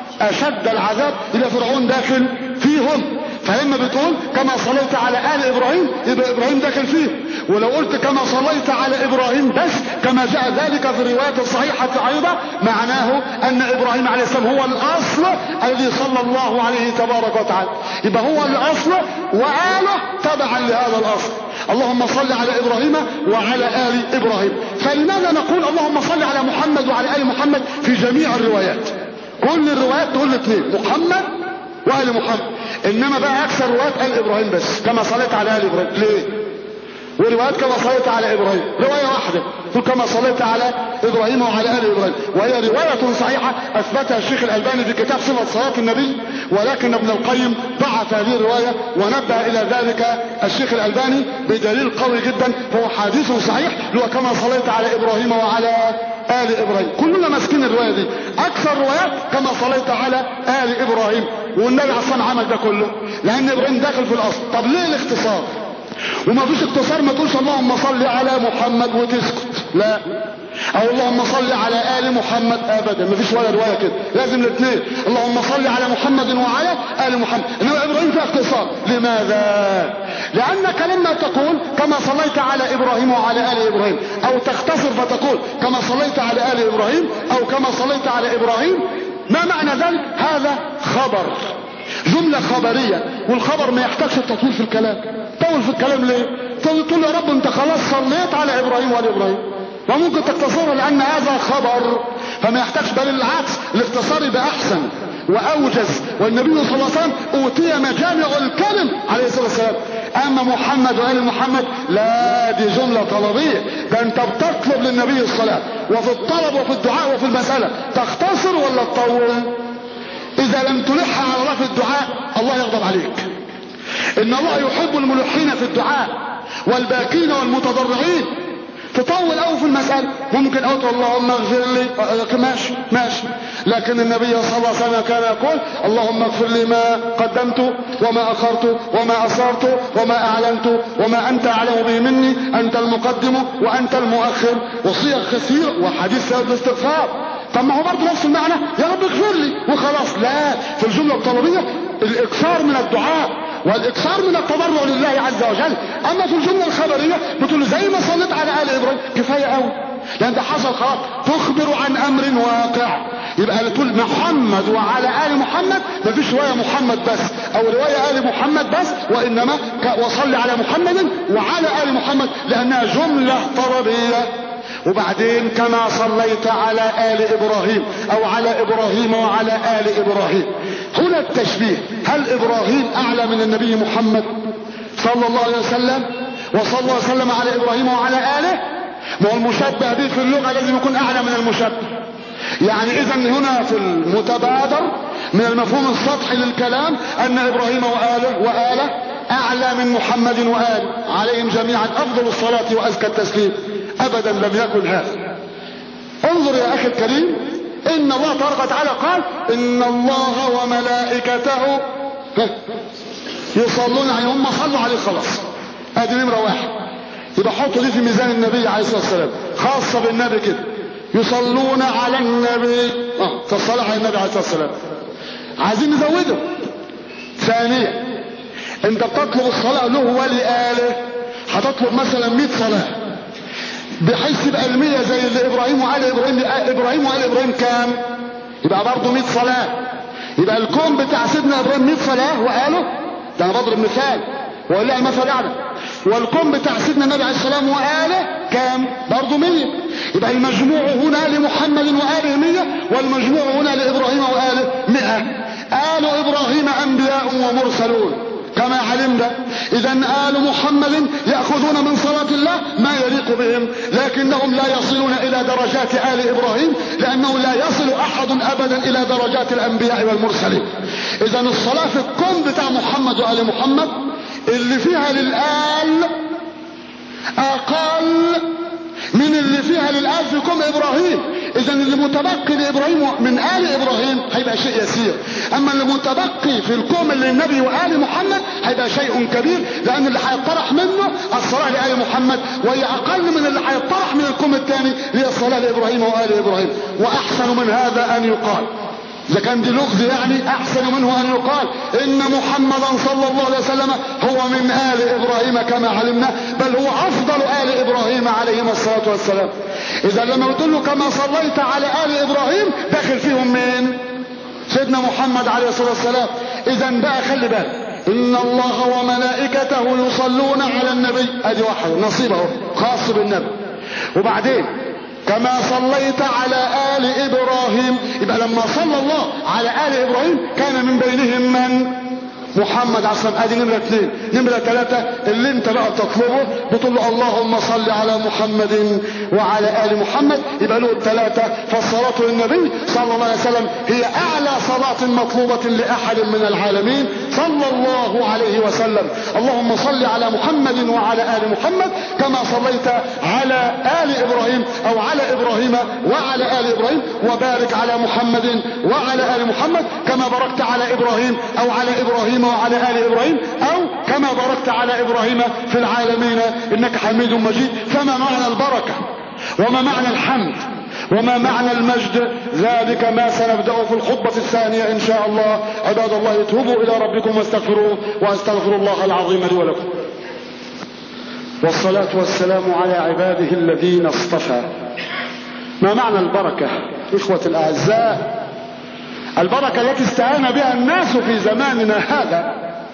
A: أشد العذاب يبقى فرعون داخل فيهم فلما بتقول كما صليت على آل إبراهيم يبقى إبراهيم داخل فيه ولو قلت كما صليت على إبراهيم بس كما جاء ذلك في الرواية الصحيحة أيضا معناه أن إبراهيم عليه السلام هو الأصل الذي صلى الله عليه تبارك وتعالى يبقى هو الأصل وآله تبعا لهذا الأصل اللهم صل على إبراهيم وعلى آل إبراهيم فلماذا نقول اللهم صل على محمد وعلى آل محمد في جميع الروايات كل الروايات تقول الاثنين محمد وآل محمد انما بقى اكثر روايات قال ابراهيم بس كما صليت على ال ابراهيم ليه وروايات كما صليت على ابراهيم روايه واحده تقول كما صليت على ابراهيم وعلى ال ابراهيم وهي روايه صحيحه اثبتها الشيخ الالباني في كتاب صفه صلاه النبي ولكن ابن القيم ضعف هذه الروايه ونبه الى ذلك الشيخ الالباني بدليل قوي جدا فهو حديث صحيح اللي هو كما صليت على ابراهيم وعلى آل إبراهيم كلنا ماسكين الرواية دي أكثر روايات كما صليت على آل إبراهيم والنبي اصلا عمل ده كله لأن إبراهيم داخل في الأصل طب ليه الاختصار وما فيش اختصار ما تقولش اللهم صل على محمد وتسكت لا او اللهم صل على ال محمد ابدا ما فيش ولا روايه كده لازم الاثنين اللهم صل على محمد وعلى ال محمد انما ابراهيم فيها اختصار لماذا لانك لما تقول كما صليت على ابراهيم وعلى ال ابراهيم او تختصر فتقول كما صليت على ال ابراهيم او كما صليت على ابراهيم ما معنى ذلك هذا خبر جملة خبرية والخبر ما يحتاجش التطويل في الكلام طول في الكلام ليه تقول يا رب انت خلاص صليت على ابراهيم وعلى ابراهيم وممكن تختصره لان هذا خبر فما يحتاجش بل العكس الاختصار يبقى احسن واوجز والنبي صلى الله عليه وسلم اوتي مجامع الكلم عليه الصلاه والسلام اما محمد وال محمد لا دي جمله طلبيه ده انت بتطلب للنبي الصلاه وفي الطلب وفي الدعاء وفي المساله تختصر ولا تطول اذا لم تلح على الله في الدعاء الله يغضب عليك ان الله يحب الملحين في الدعاء والباكين والمتضرعين تطول قوي في المسألة ممكن أقول اللهم اغفر لي ماشي ماشي لكن النبي صلى الله عليه وسلم كان يقول اللهم اغفر لي ما قدمت وما أخرت وما أسررت وما أعلنت وما أنت أعلم به مني أنت المقدم وأنت المؤخر وصيغ كثيرة وحديث سيد الاستغفار طب ما هو برضه نفس المعنى يا رب اغفر لي وخلاص لا في الجملة الطلبية الإكثار من الدعاء والاكثار من التضرع لله عز وجل اما في الجمله الخبريه بتقول زي ما صليت على ال ابراهيم كفايه قوي لان ده حصل خلاص تخبر عن امر واقع يبقى تقول محمد وعلى ال محمد ما فيش روايه محمد بس او روايه ال محمد بس وانما وصلي على محمد وعلى ال محمد لانها جمله طلبيه وبعدين كما صليت على آل إبراهيم أو على إبراهيم وعلى آل إبراهيم هنا التشبيه هل إبراهيم أعلى من النبي محمد صلى الله عليه وسلم وصلى الله عليه وسلم على إبراهيم وعلى آله ما هو المشبه به في اللغة لازم يكون أعلى من المشبه يعني إذا هنا في المتبادر من المفهوم السطحي للكلام أن إبراهيم وآله وآله أعلى من محمد وآله عليهم جميعا أفضل الصلاة وأزكى التسليم ابدا لم يكن هذا انظر يا اخي الكريم ان الله تبارك وتعالى قال ان الله وملائكته يصلون عليه هم صلوا عليه خلاص ادي نمره واحد يبقى حطوا دي في ميزان النبي عليه الصلاه والسلام خاصه بالنبي كده يصلون على النبي اه فالصلاه على النبي عليه الصلاه والسلام عايزين نزوده ثانيا انت بتطلب الصلاه له ولاله هتطلب مثلا 100 صلاه بحيث يبقى المية زي اللي ابراهيم وآل ابراهيم ابراهيم وآل ابراهيم كام يبقى برضه 100 صلاة يبقى الكون بتاع سيدنا ابراهيم 100 صلاة وقاله ده انا بضرب مثال ولا المثل اعلى والكون بتاع سيدنا النبي عليه السلام وآله كام برضه 100 يبقى المجموع هنا لمحمد وآله مية والمجموع هنا لإبراهيم وآله مئة آل إبراهيم أنبياء ومرسلون كما علمنا إذا آل محمد يأخذون من صلاة الله ما يليق بهم لكنهم لا يصلون إلى درجات آل إبراهيم لأنه لا يصل أحد أبدا إلى درجات الأنبياء والمرسلين إذا الصلاة في الكون بتاع محمد وآل محمد اللي فيها للآل أقل من اللي فيها للآل في كون إبراهيم إذا اللي متبقي لإبراهيم من آل إبراهيم هيبقى شيء يسير أما اللي متبقي في الكوم اللي النبي وآل محمد هيبقى شيء كبير لأن اللي هيطرح منه الصلاة لآل محمد وهي أقل من اللي هيطرح من الكوم الثاني هي الصلاة لإبراهيم وآل إبراهيم وأحسن من هذا أن يقال إذا كان دي لغز يعني أحسن منه أن يقال إن محمدا صلى الله عليه وسلم هو من آل إبراهيم كما علمنا بل هو أفضل آل إبراهيم عليهم الصلاة والسلام إذا لما بتقول له كما صليت على آل إبراهيم داخل فيهم مين سيدنا محمد عليه الصلاة والسلام إذا بقى خلي بالك إن الله وملائكته يصلون على النبي أدي واحد نصيبه خاص بالنبي وبعدين كما صليت على آل إبراهيم يبقى لما صلى الله على آل إبراهيم كان من بينهم من محمد عليه الصلاة ادي نمرة اثنين نمرة ثلاثة اللي انت بقى تطلبه بتقول له اللهم صل على محمد وعلى ال محمد يبقى له الثلاثة فالصلاة للنبي صلى الله عليه وسلم هي اعلى صلاة مطلوبة لاحد من العالمين صلى الله عليه وسلم اللهم صل على محمد وعلى ال محمد كما صليت على ال ابراهيم او على ابراهيم وعلى ال ابراهيم وبارك على محمد وعلى ال محمد كما باركت على ابراهيم او على ابراهيم وعلى آل إبراهيم أو كما باركت على إبراهيم في العالمين إنك حميد مجيد فما معنى البركة وما معنى الحمد وما معنى المجد ذلك ما سنبدأ في الخطبة الثانية إن شاء الله عباد الله توبوا إلى ربكم واستغفروه وأستغفر الله العظيم لي ولكم والصلاة والسلام على عباده الذين اصطفى ما معنى البركة إخوة الأعزاء البركة التي استعان بها الناس في زماننا هذا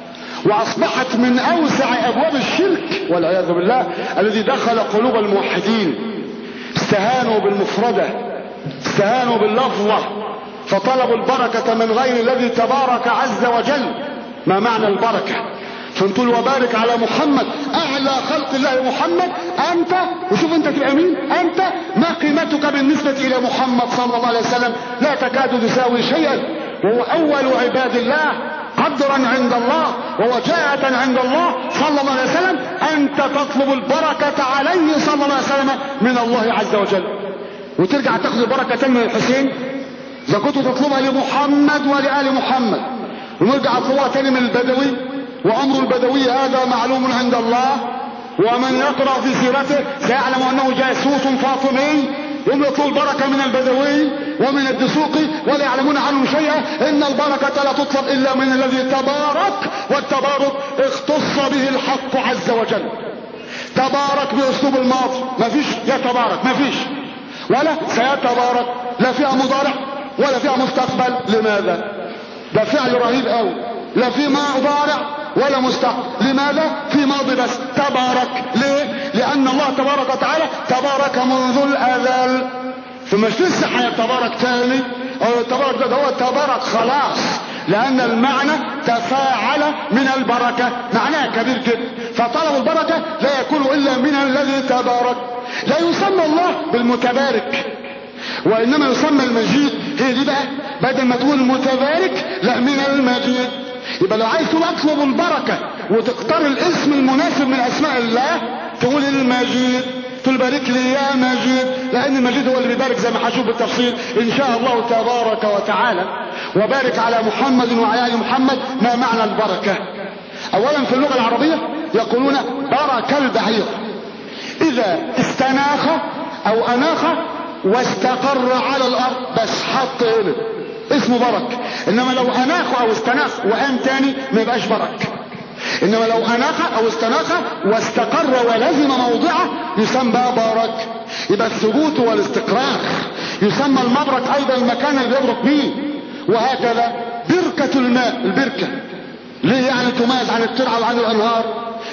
A: واصبحت من اوسع ابواب الشرك والعياذ بالله الذي دخل قلوب الموحدين استهانوا بالمفردة استهانوا باللفظة فطلبوا البركة من غير الذي تبارك عز وجل ما معنى البركة فنقول وبارك على محمد اعلى خلق الله محمد انت وشوف انت تبقى مين انت ما قيمتك بالنسبة الى محمد صلى الله عليه وسلم لا تكاد تساوي شيئا وهو اول عباد الله قدرا عند الله ووجاهة عند الله صلى الله عليه وسلم انت تطلب البركة عليه صلى الله عليه وسلم من الله عز وجل وترجع تاخذ البركة من الحسين اذا كنت تطلبها لمحمد ولآل محمد ونرجع نطلبها تاني من البدوي وأمر البدوي هذا معلوم عند الله ومن يقرأ في سيرته سيعلم أنه جاسوس فاطمي هم يطلب البركة من البدوي ومن الدسوقي ولا يعلمون عنه شيئا إن البركة لا تطلب إلا من الذي تبارك والتبارك اختص به الحق عز وجل تبارك بأسلوب الماضي ما فيش يتبارك ما فيش ولا سيتبارك لا فيها مضارع ولا فيها مستقبل لماذا ده فعل رهيب قوي لا في مضارع ولا مستقبل لماذا في ماضي بس تبارك ليه لان الله تبارك وتعالى تبارك منذ الازل ثم مش لسه هيتبارك تاني او التبارك ده هو تبارك خلاص لان المعنى تفاعل من البركة معناها كبير جدا فطلب البركة لا يكون الا من الذي تبارك لا يسمى الله بالمتبارك وانما يسمى المجيد هي دي بقى بدل ما تقول متبارك لا من المجيد يبقى لو عايز تقول اطلب البركة وتختار الاسم المناسب من اسماء الله تقول المجيد تقول بارك لي يا مجيد لان المجيد هو اللي بيبارك زي ما هشوف بالتفصيل ان شاء الله تبارك وتعالى وبارك على محمد وعلى ال محمد ما معنى البركة اولا في اللغة العربية يقولون برك البعير اذا استناخ او اناخ واستقر على الارض بس حط هنا اسمه برك انما لو اناخ او استناخ وقام تاني ما يبقاش برك انما لو اناخ او استناخ واستقر ولزم موضعه يسمى بارك يبقى الثبوت والاستقرار يسمى المبرك ايضا المكان اللي بيبرك بيه وهكذا بركة الماء البركة ليه يعني تميز عن الترعة وعن الانهار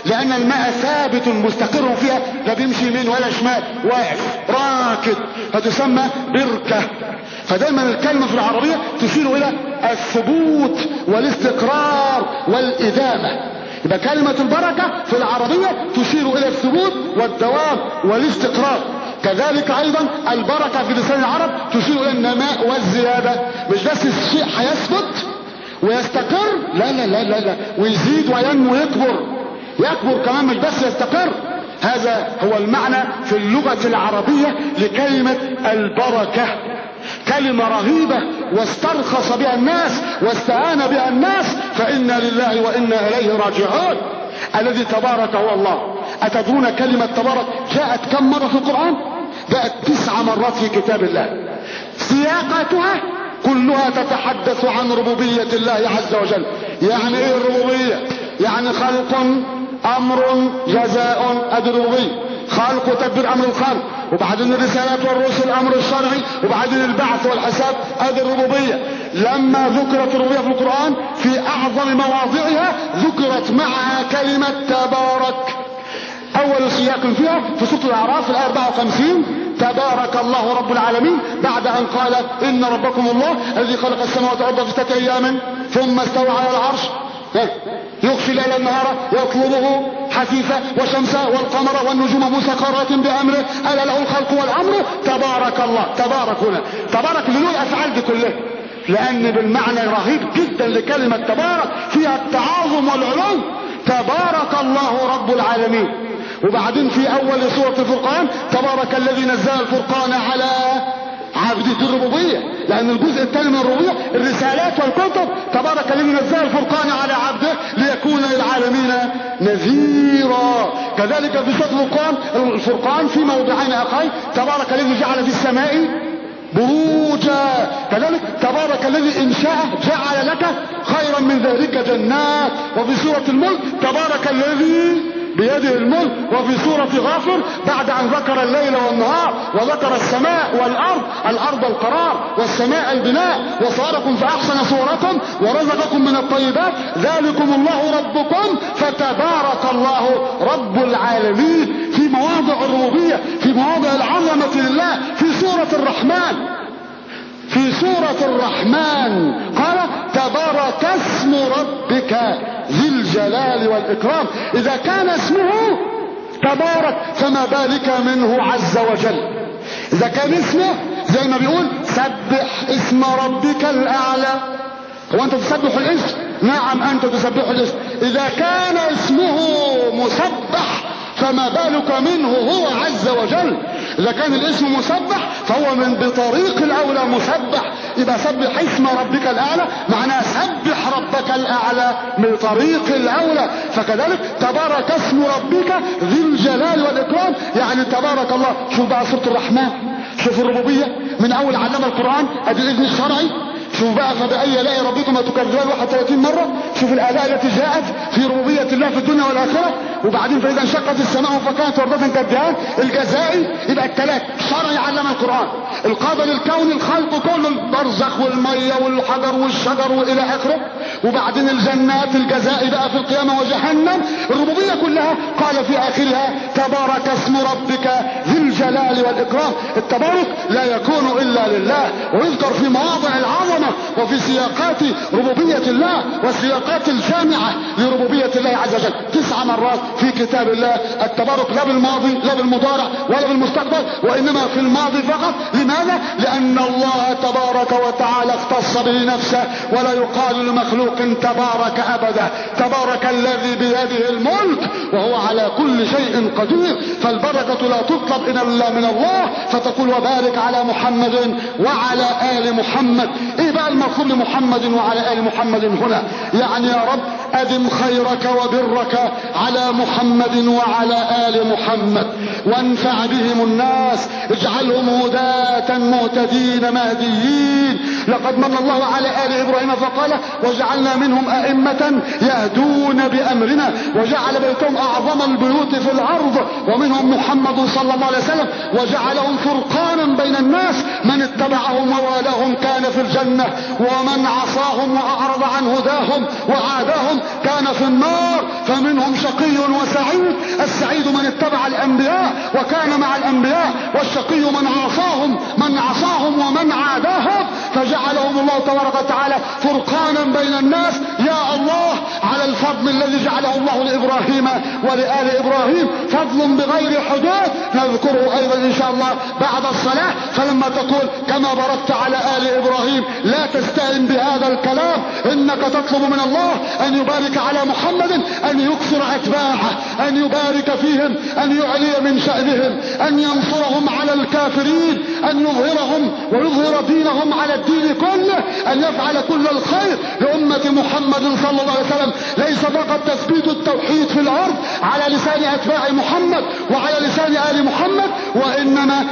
A: لان الماء ثابت مستقر فيها لا بيمشي يمين ولا شمال واقف راكد فتسمى بركة فدايما الكلمة في العربية تشير الى الثبوت والاستقرار والادامة يبقى كلمة البركة في العربية تشير الى الثبوت والدوام والاستقرار كذلك ايضا البركة في لسان العرب تشير الى النماء والزيادة مش بس الشيء هيثبت ويستقر لا لا لا لا لا ويزيد وينمو ويكبر يكبر كمان مش بس يستقر هذا هو المعنى في اللغة العربية لكلمة البركة كلمة رهيبة واسترخص بها الناس واستعان بها الناس فإنا لله وإنا إليه راجعون الذي تبارك هو الله أتدرون كلمة تبارك جاءت كم مرة في القرآن جاءت تسع مرات في كتاب الله سياقاتها كلها تتحدث عن ربوبية الله عز وجل يعني ايه الربوبية يعني خلق امر جزاء ادي الربوبية خلق وتدبير امر الخلق وبعدين الرسالات والرسل الامر الشرعي وبعدين البعث والحساب ادي الربوبية لما ذكرت الربوبية في القرآن في اعظم مواضعها ذكرت معها كلمة تبارك اول سياق فيها في سورة الاعراف الايه 54 تبارك الله رب العالمين بعد ان قال ان ربكم الله الذي خلق السماوات والارض في ستة ايام ثم استوى على العرش يغشي الليل النهار يطلبه حثيثا وشمسا والقمر والنجوم مسخرات بامره الا له الخلق والامر تبارك الله تبارك هنا تبارك لنوع الافعال دي كلها لان بالمعنى رهيب جدا لكلمة تبارك فيها التعاظم والعلو تبارك الله رب العالمين وبعدين في اول سورة الفرقان تبارك الذي نزل الفرقان على عبده الربوبية لان الجزء الثاني من الربوبية الرسالات والكتب تبارك الذي نزل الفرقان على عبده ليكون للعالمين نذيرا كذلك في سورة الفرقان الفرقان في موضعين اخرين تبارك الذي جعل في السماء بروجا كذلك تبارك الذي ان شاء جعل لك خيرا من ذلك جنات وفي سورة الملك تبارك الذي بيده الملك وفي سورة غافر بعد ان ذكر الليل والنهار وذكر السماء والارض الارض القرار والسماء البناء وصاركم فاحسن صوركم ورزقكم من الطيبات ذلكم الله ربكم فتبارك الله رب العالمين في مواضع الربوبية في مواضع العظمة لله في سورة الرحمن في سورة الرحمن قال تبارك اسم ربك ذي الجلال والإكرام إذا كان اسمه تبارك فما بالك منه عز وجل إذا كان اسمه زي ما بيقول سبح اسم ربك الأعلى هو أنت تسبح الاسم نعم أنت تسبح الاسم إذا كان اسمه مسبح فما بالك منه هو عز وجل اذا كان الاسم مسبح فهو من بطريق الاولى مسبح يبقى سبح اسم ربك الاعلى معناه سبح ربك الاعلى من طريق الاولى فكذلك تبارك اسم ربك ذي الجلال والاكرام يعني تبارك الله شوف بقى سوره الرحمن شوف الربوبيه من اول علم القران ادي الاذن الشرعي شوف بقى فبأي آلاء ربكما تكذبان 31 مرة شوف الآلاء التي جاءت في ربوبية الله في الدنيا والآخرة وبعدين فإذا انشقت السماء فكانت وردة كالدهان الجزائي يبقى الثلاث شرعي علم القرآن القادر الكون الخلق كله البرزخ والمية والحجر والشجر وإلى آخره وبعدين الجنات الجزائي بقى في القيامة وجهنم الربوبية كلها قال في آخرها تبارك اسم ربك ذي الجلال والإكرام التبارك لا يكون إلا لله ويذكر في مواضع العظمة وفي سياقات ربوبية الله والسياقات الجامعة لربوبية الله عز وجل تسع مرات في كتاب الله التبارك لا بالماضي لا بالمضارع ولا بالمستقبل وإنما في الماضي فقط لماذا؟ لأن الله تبارك وتعالى اختص به نفسه ولا يقال لمخلوق تبارك أبدا تبارك الذي بيده الملك وهو على كل شيء قدير فالبركة لا تطلب إلا من الله فتقول وبارك على محمد وعلى آل محمد إيه بقى المطلوب لمحمد وعلى آل محمد هنا يعني يا رب أدم خيرك وبرك على محمد وعلى آل محمد وانفع بهم الناس اجعلهم هداة مهتدين مهديين لقد من الله على آل إبراهيم فقال وجعلنا منهم أئمة يهدون بأمرنا وجعل بيتهم أعظم البيوت في الأرض ومنهم محمد صلى الله عليه وسلم وجعلهم فرقانا بين الناس من اتبعهم ووالاهم كان في الجنة ومن عصاهم وأعرض عن هداهم وعاداهم كان في النار فمنهم شقي وسعيد السعيد من اتبع الانبياء وكان مع الانبياء والشقي من عصاهم من عصاهم ومن عاداهم فجعلهم الله تبارك وتعالى فرقانا بين الناس يا الله على الفضل الذي جعله الله لابراهيم ولآل ابراهيم فضل بغير حدود نذكره ايضا ان شاء الله بعد الصلاة فلما تقول كما باركت على آل ابراهيم لا تستهن بهذا الكلام انك تطلب من الله ان يبارك على محمد ان يكثر اتباعه ان يبارك فيهم ان يعلي من شأنهم ان ينصرهم على الكافرين ان يظهرهم ويظهر دينهم على الدين كله ان يفعل كل الخير لأمة محمد صلى الله عليه وسلم ليس فقط تثبيت التوحيد في الارض على لسان اتباع محمد وعلى لسان ال محمد وانما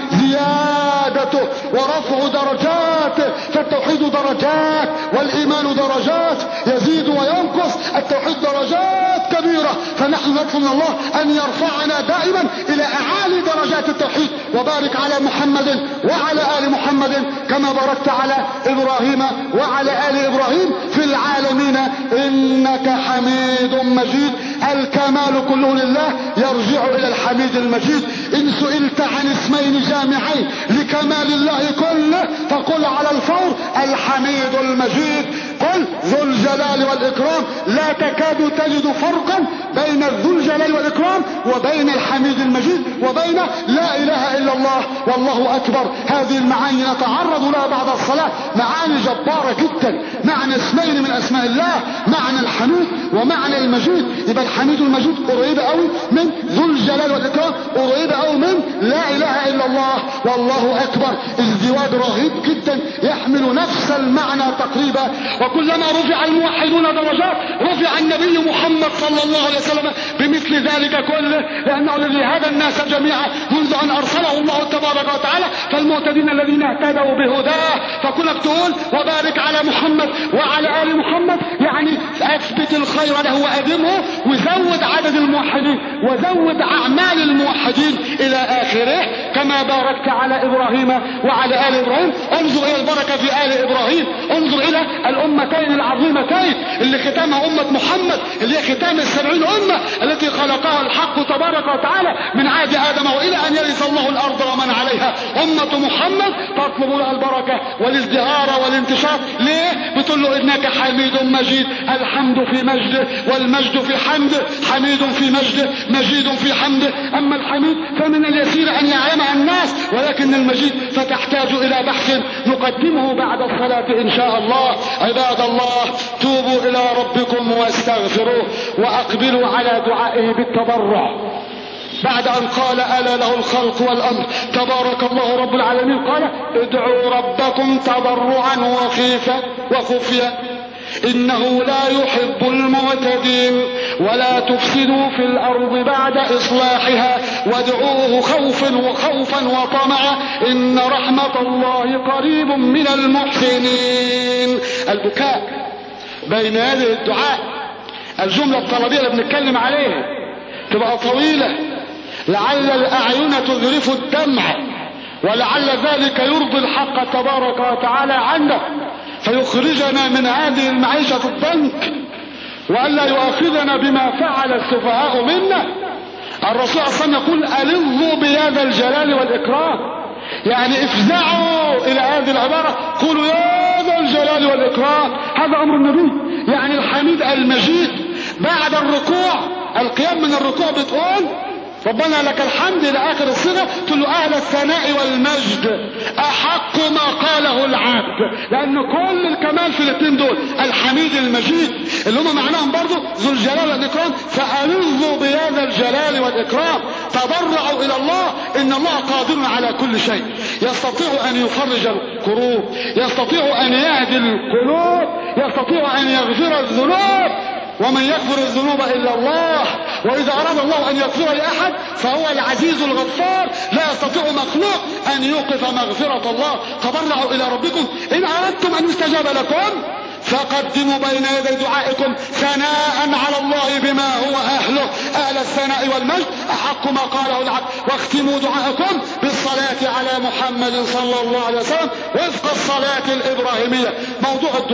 A: زيادته ورفع درجاته فالتوحيد درجات والايمان درجات يزيد وينقص التوحيد درجات كبيرة فنحن نطلب من الله ان يرفعنا دائما الى اعالي درجات التوحيد وبارك على محمد وعلى ال محمد كما باركت على ابراهيم وعلى ال ابراهيم في العالمين انك حميد مجيد الكمال كله لله يرجع الى الحميد المجيد ان سئلت عن اسمين جامعين لكمال الله كله فقل على الفور الحميد المجيد قل ذو الجلال والاكرام لا تكاد تجد فرقا بين ذو الجلال والاكرام وبين الحميد المجيد وبين لا اله الا الله والله اكبر هذه المعاني نتعرض لها بعد الصلاة معاني جبارة جدا معنى اسمين من اسماء الله معنى الحميد ومعنى المجيد يبقى الحميد والمجيد قريبة قوي من ذو الجلال والاكرام قريبة قوي من لا اله الا الله والله اكبر ازدواج رهيب جدا يحمل نفس المعنى تقريبا وكلما رفع الموحدون درجات رفع النبي محمد صلى الله عليه وسلم بمثل ذلك كله لانه الذي هدى الناس جميعا منذ ان ارسله الله تبارك وتعالى فالمعتدين الذين اهتدوا بهداه فكلك تقول وبارك على محمد وعلى ال محمد يعني اثبت الخير له وادمه وزود عدد الموحدين وزود اعمال الموحدين الى اخره كما باركت على ابراهيم وعلى ال ابراهيم انظر الى البركه في ال ابراهيم انظر الى الامتين العظيمتين اللي ختامها امه محمد اللي هي ختام السبعين امه التي خلقها الحق تبارك وتعالى من عهد ادم والى ان يرث الله الارض ومن عليها امه محمد تطلب لها البركه والازدهار والانتشار ليه بتقول له انك حميد مجيد الحمد في مجده والمجد في حمده حميد في مجده مجيد في حمده اما الحميد فمن اليسير ان يعلمها الناس ولكن المجيد فتحتاج الى بحث نقدمه بعد الصلاه ان شاء الله عباد الله توبوا الى ربكم واستغفروه واقبلوا على دعائه بالتضرع بعد ان قال الا له الخلق والامر تبارك الله رب العالمين قال ادعوا ربكم تضرعا وخيفا وخفيا انه لا يحب المعتدين ولا تفسدوا في الارض بعد اصلاحها وادعوه خوفا وخوفا وطمعا ان رحمة الله قريب من المحسنين البكاء بين هذه الدعاء الجملة الطلبية اللي بنتكلم عليها تبقى طويلة لعل الاعين تذرف الدمع ولعل ذلك يرضي الحق تبارك وتعالى عنه فيخرجنا من هذه المعيشة الضنك وألا يؤاخذنا بما فعل السفهاء منا الرسول صلى الله عليه وسلم يقول ألظوا بهذا الجلال والإكرام يعني افزعوا إلى هذه العبارة قولوا يا ذا الجلال والإكرام هذا أمر النبي يعني الحميد المجيد بعد الركوع القيام من الركوع بتقول ربنا لك الحمد الى اخر الصيغه تقول له اهل الثناء والمجد احق ما قاله العبد لان كل الكمال في الاثنين دول الحميد المجيد اللي هم معناهم برضه ذو الجلال والاكرام فالظوا بهذا الجلال والاكرام تضرعوا الى الله ان الله قادر على كل شيء يستطيع ان يفرج الكروب يستطيع ان يهدي القلوب يستطيع ان يغفر الذنوب ومن يغفر الذنوب الا الله واذا اراد الله ان يغفر لاحد فهو العزيز الغفار لا يستطيع مخلوق ان يوقف مغفرة الله تضرعوا الى ربكم ان اردتم ان يستجاب لكم فقدموا بين يدي دعائكم ثناء على الله بما هو اهله اهل الثناء والمجد احق ما قاله العبد واختموا دعاءكم بالصلاة على محمد صلى الله عليه وسلم وفق الصلاة الابراهيمية موضوع الدعاء هذا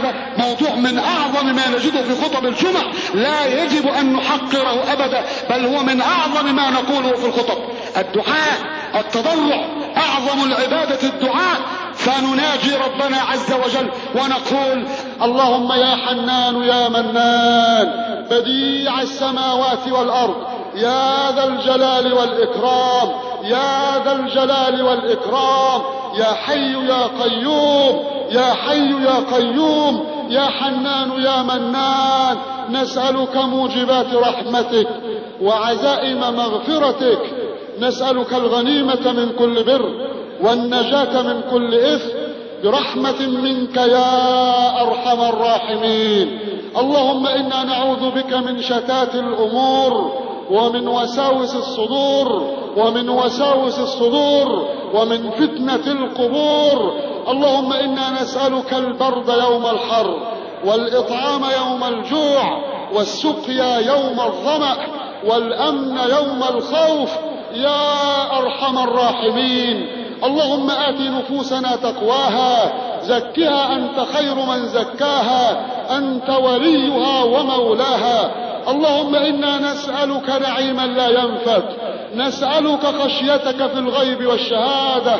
A: هذا موضوع من اعظم ما نجده في خطب الجمع لا يجب ان نحقره ابدا بل هو من اعظم ما نقوله في الخطب الدعاء التضرع اعظم العبادة الدعاء فنناجي ربنا عز وجل ونقول اللهم يا حنان يا منان بديع السماوات والارض يا ذا الجلال والاكرام يا ذا الجلال والاكرام يا حي يا قيوم يا حي يا قيوم يا حنان يا منان نسألك موجبات رحمتك وعزائم مغفرتك نسألك الغنيمة من كل بر والنجاة من كل إثم برحمة منك يا أرحم الراحمين اللهم إنا نعوذ بك من شتات الأمور ومن وساوس الصدور ومن وساوس الصدور ومن فتنة القبور اللهم إنا نسألك البرد يوم الحر والإطعام يوم الجوع والسقيا يوم الظمأ والأمن يوم الخوف يا أرحم الراحمين اللهم آت نفوسنا تقواها زكها أنت خير من زكاها أنت وليها ومولاها اللهم إنا نسألك نعيما لا ينفد نسألك خشيتك في الغيب والشهادة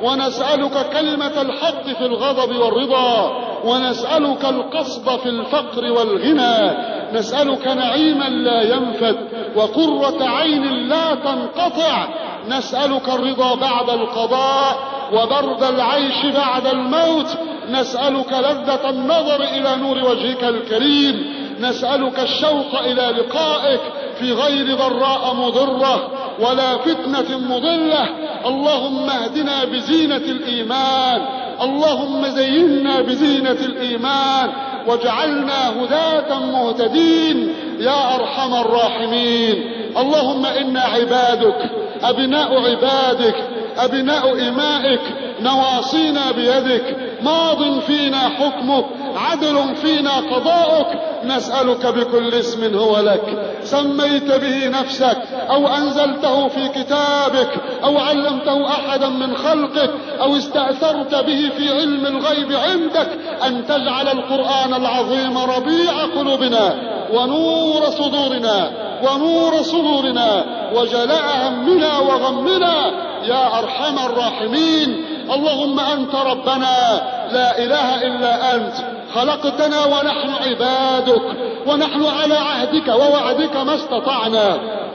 A: ونسألك كلمة الحق في الغضب والرضا ونسألك القصد في الفقر والغنى نسألك نعيما لا ينفد وقرة عين لا تنقطع نسألك الرضا بعد القضاء وبرد العيش بعد الموت نسألك لذة النظر إلى نور وجهك الكريم نسألك الشوق إلى لقائك في غير ضراء مضرة ولا فتنة مضلة اللهم اهدنا بزينة الإيمان اللهم زينا بزينة الإيمان واجعلنا هداة مهتدين يا أرحم الراحمين اللهم إنا عبادك أبناء عبادك أبناء إمائك نواصينا بيدك ماض فينا حكمك عدل فينا قضاؤك نسألك بكل اسم هو لك سميت به نفسك أو أنزلته في كتابك أو علمته أحدا من خلقك أو استأثرت به في علم الغيب عندك أن تجعل القرآن العظيم ربيع قلوبنا ونور صدورنا ونور صدورنا وجلاء همنا وغمنا يا أرحم الراحمين اللهم أنت ربنا لا إله إلا أنت خلقتنا ونحن عبادك ونحن على عهدك ووعدك ما استطعنا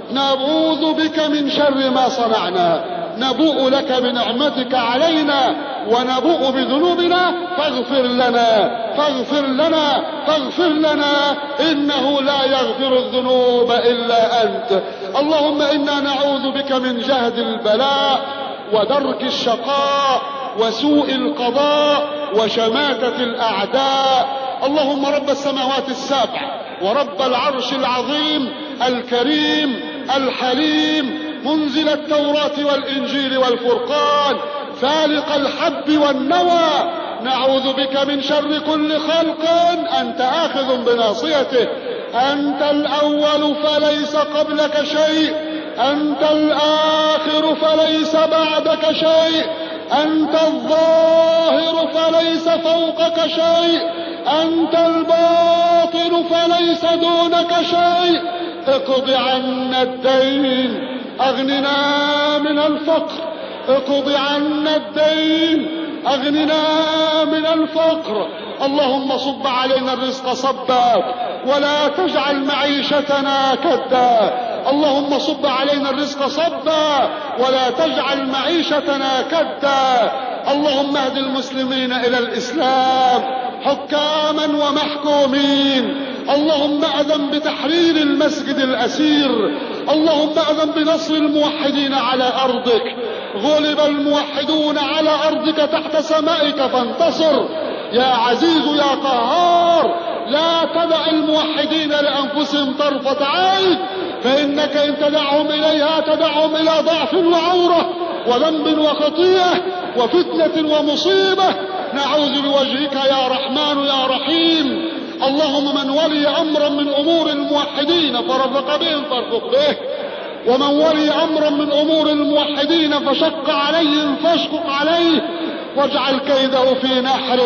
A: نعوذ بك من شر ما صنعنا نبوء لك بنعمتك علينا ونبوء بذنوبنا فاغفر لنا فاغفر لنا فاغفر لنا إنه لا يغفر الذنوب إلا أنت اللهم إنا نعوذ بك من جهد البلاء ودرك الشقاء وسوء القضاء وشماتة الأعداء اللهم رب السماوات السبع ورب العرش العظيم الكريم الحليم منزل التوراة والإنجيل والفرقان فالق الحب والنوى نعوذ بك من شر كل خلق أنت آخذ بناصيته أنت الأول فليس قبلك شيء أنت الآخر فليس بعدك شيء أنت الظاهر فليس فوقك شيء أنت الباطن فليس دونك شيء اقض عنا الدين أغننا من الفقر اقض عنا الدين أغننا من الفقر اللهم صب علينا الرزق صبا ولا تجعل معيشتنا كدا اللهم صب علينا الرزق صبا ولا تجعل معيشتنا كدا اللهم اهد المسلمين إلى الإسلام حكاما ومحكومين اللهم أذن بتحرير المسجد الأسير اللهم أذن بنصر الموحدين على أرضك غلب الموحدون على أرضك تحت سمائك فانتصر يا عزيز يا قهار لا تدع الموحدين لأنفسهم طرفة عين فإنك إن تدعهم إليها تدعهم إلى ضعف وعورة وذنب وخطيئة وفتنة ومصيبة نعوذ بوجهك يا رحمن يا رحيم اللهم من ولي أمرا من أمور الموحدين فرفق بهم فارفق به ومن ولي أمرا من أمور الموحدين فشق عليهم فاشقق عليه واجعل كيده في نحره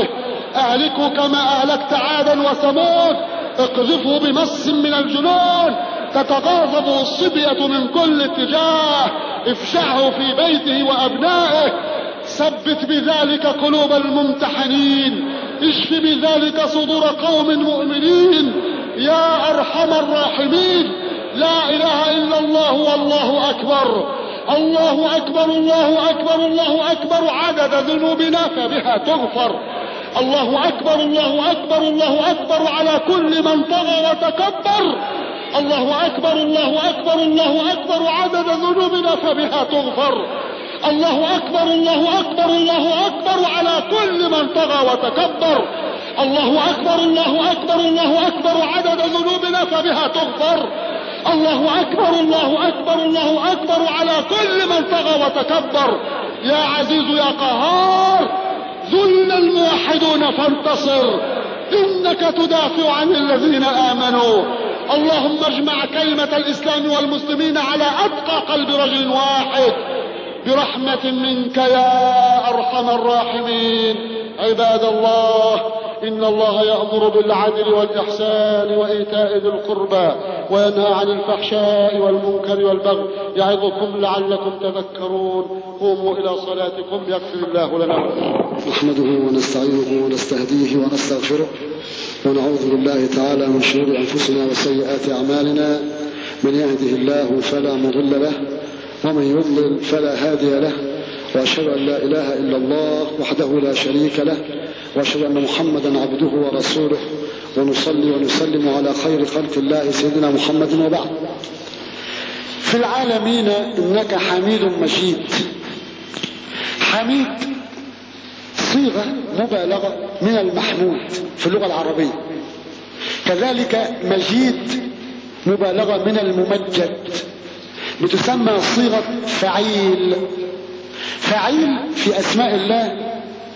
A: اهلكوا كما اهلكت عادا وثمود اقذفوا بمس من الجنون تتغاضب الصبية من كل اتجاه افشعه في بيته وابنائه ثبت بذلك قلوب الممتحنين اشف بذلك صدور قوم مؤمنين يا ارحم الراحمين لا اله الا الله والله اكبر الله اكبر الله اكبر الله اكبر عدد ذنوبنا فبها تغفر الله اكبر الله اكبر الله اكبر على كل من طغى وتكبر الله اكبر الله اكبر الله اكبر عدد ذنوبنا فبها تغفر الله اكبر الله اكبر الله اكبر على كل من طغى وتكبر الله اكبر الله اكبر الله اكبر عدد ذنوبنا فبها تغفر الله اكبر الله اكبر الله اكبر على كل من طغى وتكبر يا عزيز يا قهار ذل الموحدون فانتصر انك تدافع عن الذين امنوا اللهم اجمع كلمة الاسلام والمسلمين على اتقى قلب رجل واحد برحمة منك يا ارحم الراحمين عباد الله إن الله يأمر بالعدل والإحسان وإيتاء ذي القربى وينهى عن الفحشاء والمنكر والبغي يعظكم لعلكم تذكرون قوموا إلى صلاتكم يغفر الله لنا
B: نحمده ونستعينه ونستهديه ونستغفره ونعوذ بالله تعالى من شرور أنفسنا وسيئات أعمالنا من يهده الله فلا مضل له ومن يضلل فلا هادي له وأشهد أن لا إله إلا الله وحده لا شريك له وأشهد أن محمدا عبده ورسوله ونصلي ونسلم على خير خلق الله سيدنا محمد وبعد في العالمين إنك حميد مجيد حميد صيغة مبالغة من المحمود في اللغة العربية كذلك مجيد مبالغة من الممجد بتسمى صيغة فعيل فعيل في أسماء الله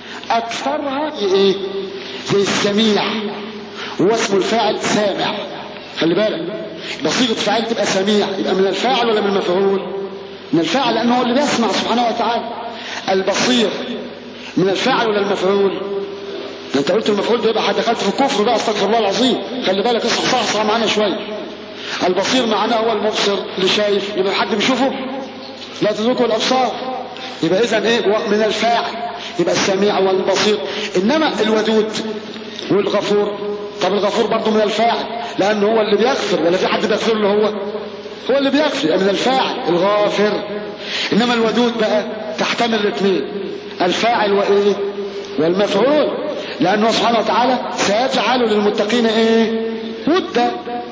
B: أكثرها إيه زي السميع هو اسم الفاعل سامع خلي بالك يبقى صيغة فاعل تبقى سميع يبقى من الفاعل ولا من المفعول من الفاعل لأنه هو اللي بيسمع سبحانه وتعالى البصير من الفاعل ولا المفعول ده انت قلت المفعول ده يبقى دخلت في الكفر بقى استغفر الله العظيم خلي بالك اصحى صح صح معانا شويه البصير معناه هو المبصر اللي شايف يبقى حد بيشوفه لا تدركه الابصار يبقى اذا ايه من الفاعل يبقى السميع والبصير انما الودود والغفور طب الغفور برضه من الفاعل لانه هو اللي بيغفر ولا في حد بيغفر له هو هو اللي بيغفر يبقى من الفاعل الغافر انما الودود بقى تحتمل الاثنين الفاعل وايه والمفعول لانه سبحانه وتعالى سيجعل للمتقين ايه ودا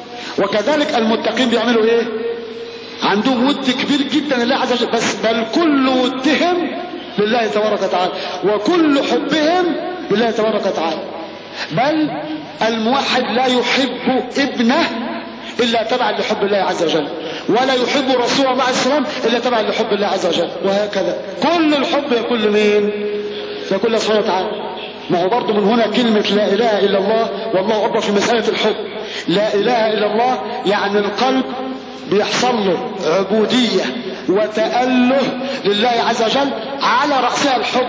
B: وكذلك المتقين بيعملوا ايه عندهم ود كبير جدا لله عز وجل بس بل كل ودهم لله تبارك وتعالى وكل حبهم لله تبارك وتعالى بل الموحد لا يحب ابنه الا تبعا لحب الله عز وجل ولا يحب رسول الله عليه السلام الا تبعا لحب الله عز وجل وهكذا كل الحب يكون لمين يكون الله سبحانه وتعالى ما هو برضه من هنا كلمة لا إله إلا الله والله أكبر في مسألة الحب لا إله إلا الله يعني القلب بيحصل له عبودية وتأله لله عز وجل على رأسها الحب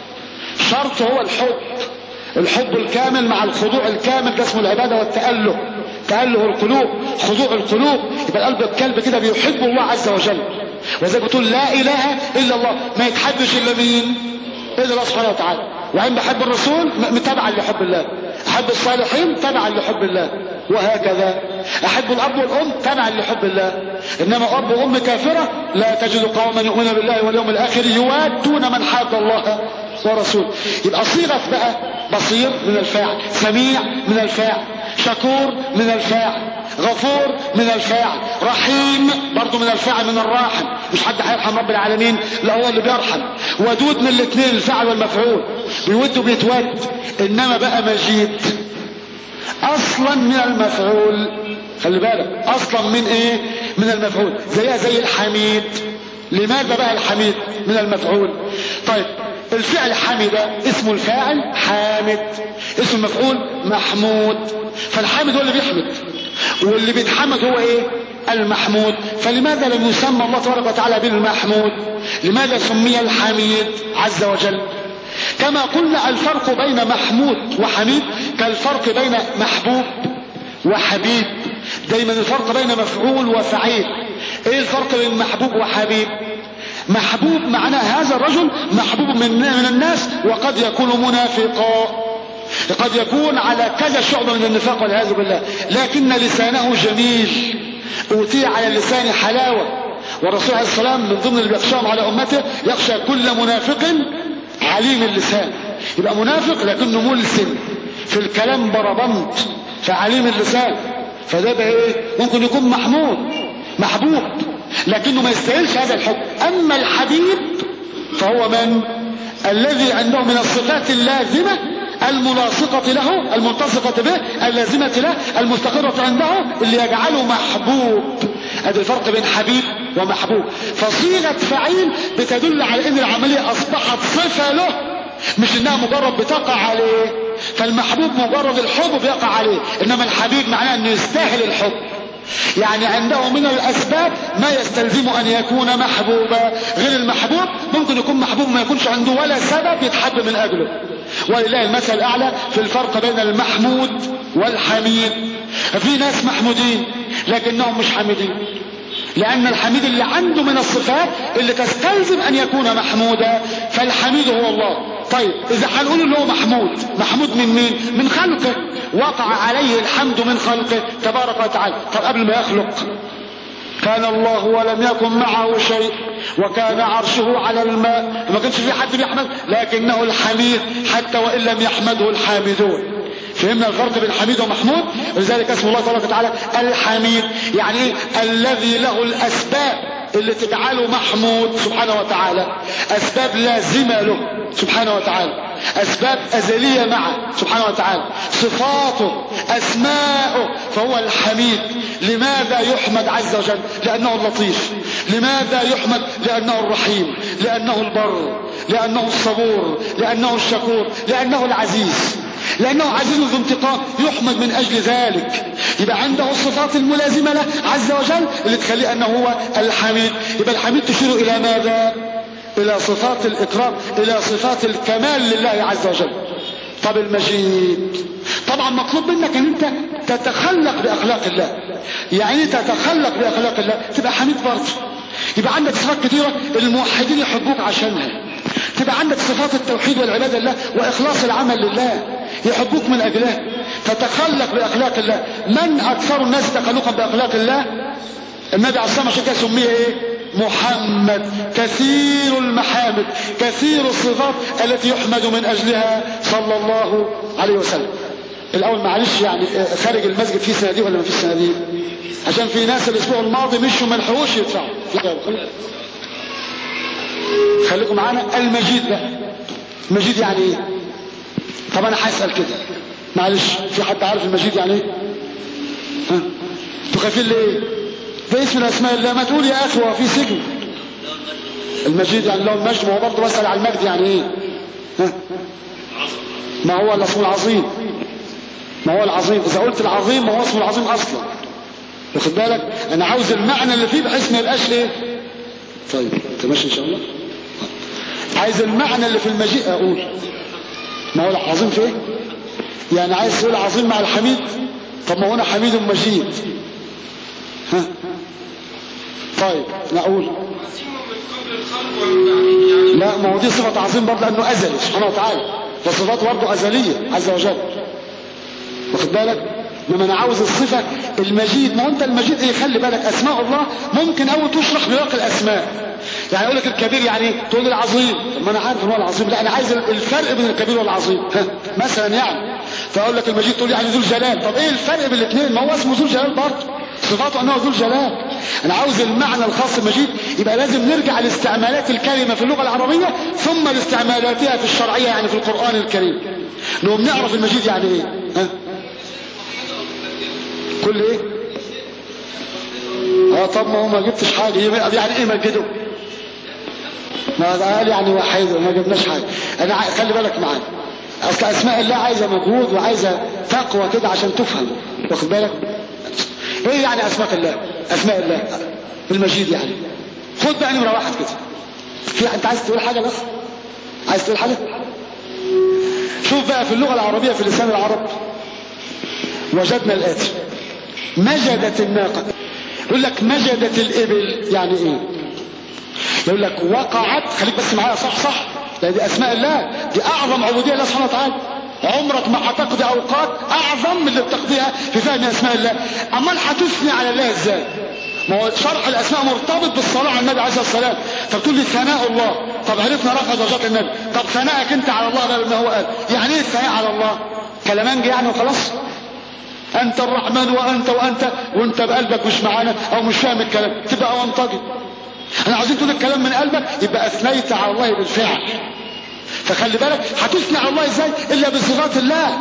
B: شرط هو الحب الحب الكامل مع الخضوع الكامل ده اسمه العبادة والتأله تأله القلوب خضوع القلوب يبقى القلب الكلب كده بيحب الله عز وجل وزي بتقول لا إله إلا الله ما يتحدش إلا مين إلا الله سبحانه وتعالى وعند بحب الرسول تبعا لحب الله أحب الصالحين تبعا لحب الله وهكذا أحب الأب والأم تبعا لحب الله إنما أب وأم كافرة لا تجد قوما يؤمنون بالله واليوم الآخر يوادون من حاد الله ورسوله يبقى صيغة بقى بصير من الفاعل سميع من الفاعل شكور من الفاعل غفور من الفاعل رحيم برضه من الفاعل من الراحم مش حد هيرحم رب العالمين لا هو اللي بيرحم ودود من الاثنين الفاعل والمفعول بيود وبيتود انما بقى مجيد اصلا من المفعول خلي بالك اصلا من ايه من المفعول زيها زي الحميد لماذا بقى الحميد من المفعول طيب الفعل حمد اسم الفاعل حامد اسم المفعول محمود فالحامد هو اللي بيحمد واللي بيتحمد هو ايه المحمود فلماذا لم يسمى الله تبارك وتعالى بالمحمود لماذا سمي الحميد عز وجل كما قلنا الفرق بين محمود وحميد كالفرق بين محبوب وحبيب دايما الفرق بين مفعول وفعيل ايه الفرق بين محبوب وحبيب محبوب معناه هذا الرجل محبوب من, من الناس وقد يكون منافقا قد يكون على كذا شعبة من النفاق والعياذ بالله لكن لسانه جميل أوتي على اللسان حلاوة والرسول عليه السلام من ضمن اللي بيخشاهم على أمته يخشى كل منافق عليم اللسان يبقى منافق لكنه ملسن في الكلام بربنت فعليم اللسان فده بقى ايه ممكن يكون محمود محبوب لكنه ما يستاهلش هذا الحب اما الحبيب فهو من الذي عنده من الصفات اللازمه الملاصقة له الملتصقة به اللازمة له المستقرة عنده اللي يجعله محبوب هذا الفرق بين حبيب ومحبوب فصيغة فعيل بتدل على ان العملية اصبحت صفة له مش انها مجرد بتقع عليه فالمحبوب مجرد الحب بيقع عليه انما الحبيب معناه انه يستاهل الحب يعني عنده من الاسباب ما يستلزم ان يكون محبوبا غير المحبوب ممكن يكون محبوب ما يكونش عنده ولا سبب يتحب من اجله ولله المثل الاعلى في الفرق بين المحمود والحميد في ناس محمودين لكنهم مش حميدين لأن الحميد اللي عنده من الصفات اللي تستلزم أن يكون محمودا فالحميد هو الله طيب إذا هنقول اللي هو محمود محمود من مين من خلقه وقع عليه الحمد من خلقه تبارك وتعالى طب قبل ما يخلق كان الله ولم يكن معه شيء وكان عرشه على الماء ما كانش في حد بيحمد لكنه الحميد حتى وإن لم يحمده الحامدون فهمنا الفرق بين حميد ومحمود ولذلك اسم الله تبارك وتعالى الحميد يعني ايه الذي له الاسباب اللي تجعله محمود سبحانه وتعالى اسباب لازمه له سبحانه وتعالى اسباب ازليه معه سبحانه وتعالى صفاته اسماؤه فهو الحميد لماذا يحمد عز وجل لانه اللطيف لماذا يحمد لانه الرحيم لانه البر لانه الصبور لانه الشكور لانه العزيز لأنه عزيز ذو انتقام يحمد من أجل ذلك يبقى عنده الصفات الملازمة له عز وجل اللي تخليه أنه هو الحميد يبقى الحميد تشير إلى ماذا إلى صفات الإكرام إلى صفات الكمال لله عز وجل طب المجيد طبعا مطلوب منك ان انت تتخلق باخلاق الله يعني تتخلق باخلاق الله تبقى حميد برضه يبقى عندك صفات كثيره الموحدين يحبوك عشانها تبقى عندك صفات التوحيد والعباده لله واخلاص العمل لله يحبوك من اجلها تتخلق باخلاق الله من اكثر الناس تخلقا باخلاق الله النبي عليه الصلاه والسلام سميه ايه محمد كثير المحامد كثير الصفات التي يحمد من اجلها صلى الله عليه وسلم الاول معلش يعني خارج المسجد في صناديق ولا ما فيش صناديق عشان في ناس الاسبوع الماضي مشوا ما لحقوش يدفعوا خليكم معانا المجيد بقى المجيد يعني ايه طب انا هسال كده معلش في حد عارف المجيد يعني ايه ها انتوا خايفين ليه ده اسم الاسماء الله ما تقول يا اخي هو في سجن المجيد يعني لو المجد ما هو برضه بسال على المجد يعني ايه ها ما هو الاسم العظيم ما هو العظيم اذا قلت العظيم ما هو اسمه العظيم اصلا واخد بالك انا عاوز المعنى اللي فيه بحيث ما يبقاش ايه طيب انت ماشي ان شاء الله عايز المعنى اللي في المجيء اقول ما هو العظيم في ايه يعني عايز تقول عظيم مع الحميد طب ما هو انا حميد مجيد ها طيب نقول لا ما هو دي صفة عظيم برضه لأنه أزلي سبحانه وتعالى فصفات برضه أزلية عز وجل واخد بالك لما انا عاوز الصفة المجيد ما هو انت المجيد ايه خلي بالك اسماء الله ممكن اول تشرح بواقع الاسماء يعني اقول لك الكبير يعني ايه تقول العظيم ما انا عارف ان هو العظيم لا انا عايز الفرق بين الكبير والعظيم ها مثلا يعني فاقول لك المجيد تقول يعني ذو الجلال طب ايه الفرق بين الاثنين ما هو اسمه ذو الجلال برضه صفاته انه ذو الجلال انا عاوز المعنى الخاص بالمجيد يبقى لازم نرجع لاستعمالات الكلمه في اللغه العربيه ثم لاستعمالاتها في الشرعيه يعني في القران الكريم نقوم نعرف المجيد يعني ايه ها كل ايه اه طب ما هو ما جبتش حاجه يعني ايه مجده ما قال يعني واحد ما جبناش حاجه انا خلي بالك معايا اصل اسماء الله عايزه مجهود وعايزه تقوى كده عشان تفهم واخد بالك ايه يعني اسماء الله اسماء الله المجيد يعني خد بقى نمره واحد كده في انت عايز تقول حاجه بس عايز تقول حاجه شوف بقى في اللغة العربية في لسان العرب وجدنا الآتي مجدت الناقة يقول لك مجدت الإبل يعني إيه يقول لك وقعت خليك بس معايا صح صح لأن دي أسماء الله دي أعظم عبودية الله سبحانه وتعالى عمرك ما هتقضي أوقات أعظم من اللي بتقضيها في فهم أسماء الله أمال هتثني على الله إزاي ما هو شرح الأسماء مرتبط بالصلاة على النبي عليه الصلاة والسلام طب تقول لي ثناء الله طب عرفنا رفع درجات النبي طب ثناءك أنت على الله بقى ما هو قال يعني إيه الثناء على الله كلامانجي يعني وخلاص أنت الرحمن وأنت وأنت وأنت بقلبك مش معانا أو مش فاهم الكلام تبقى وانطجي احنا عايزين تقول الكلام من قلبك يبقى اثنيت على الله بالفعل فخلي بالك هتثني على الله ازاي الا بصفات الله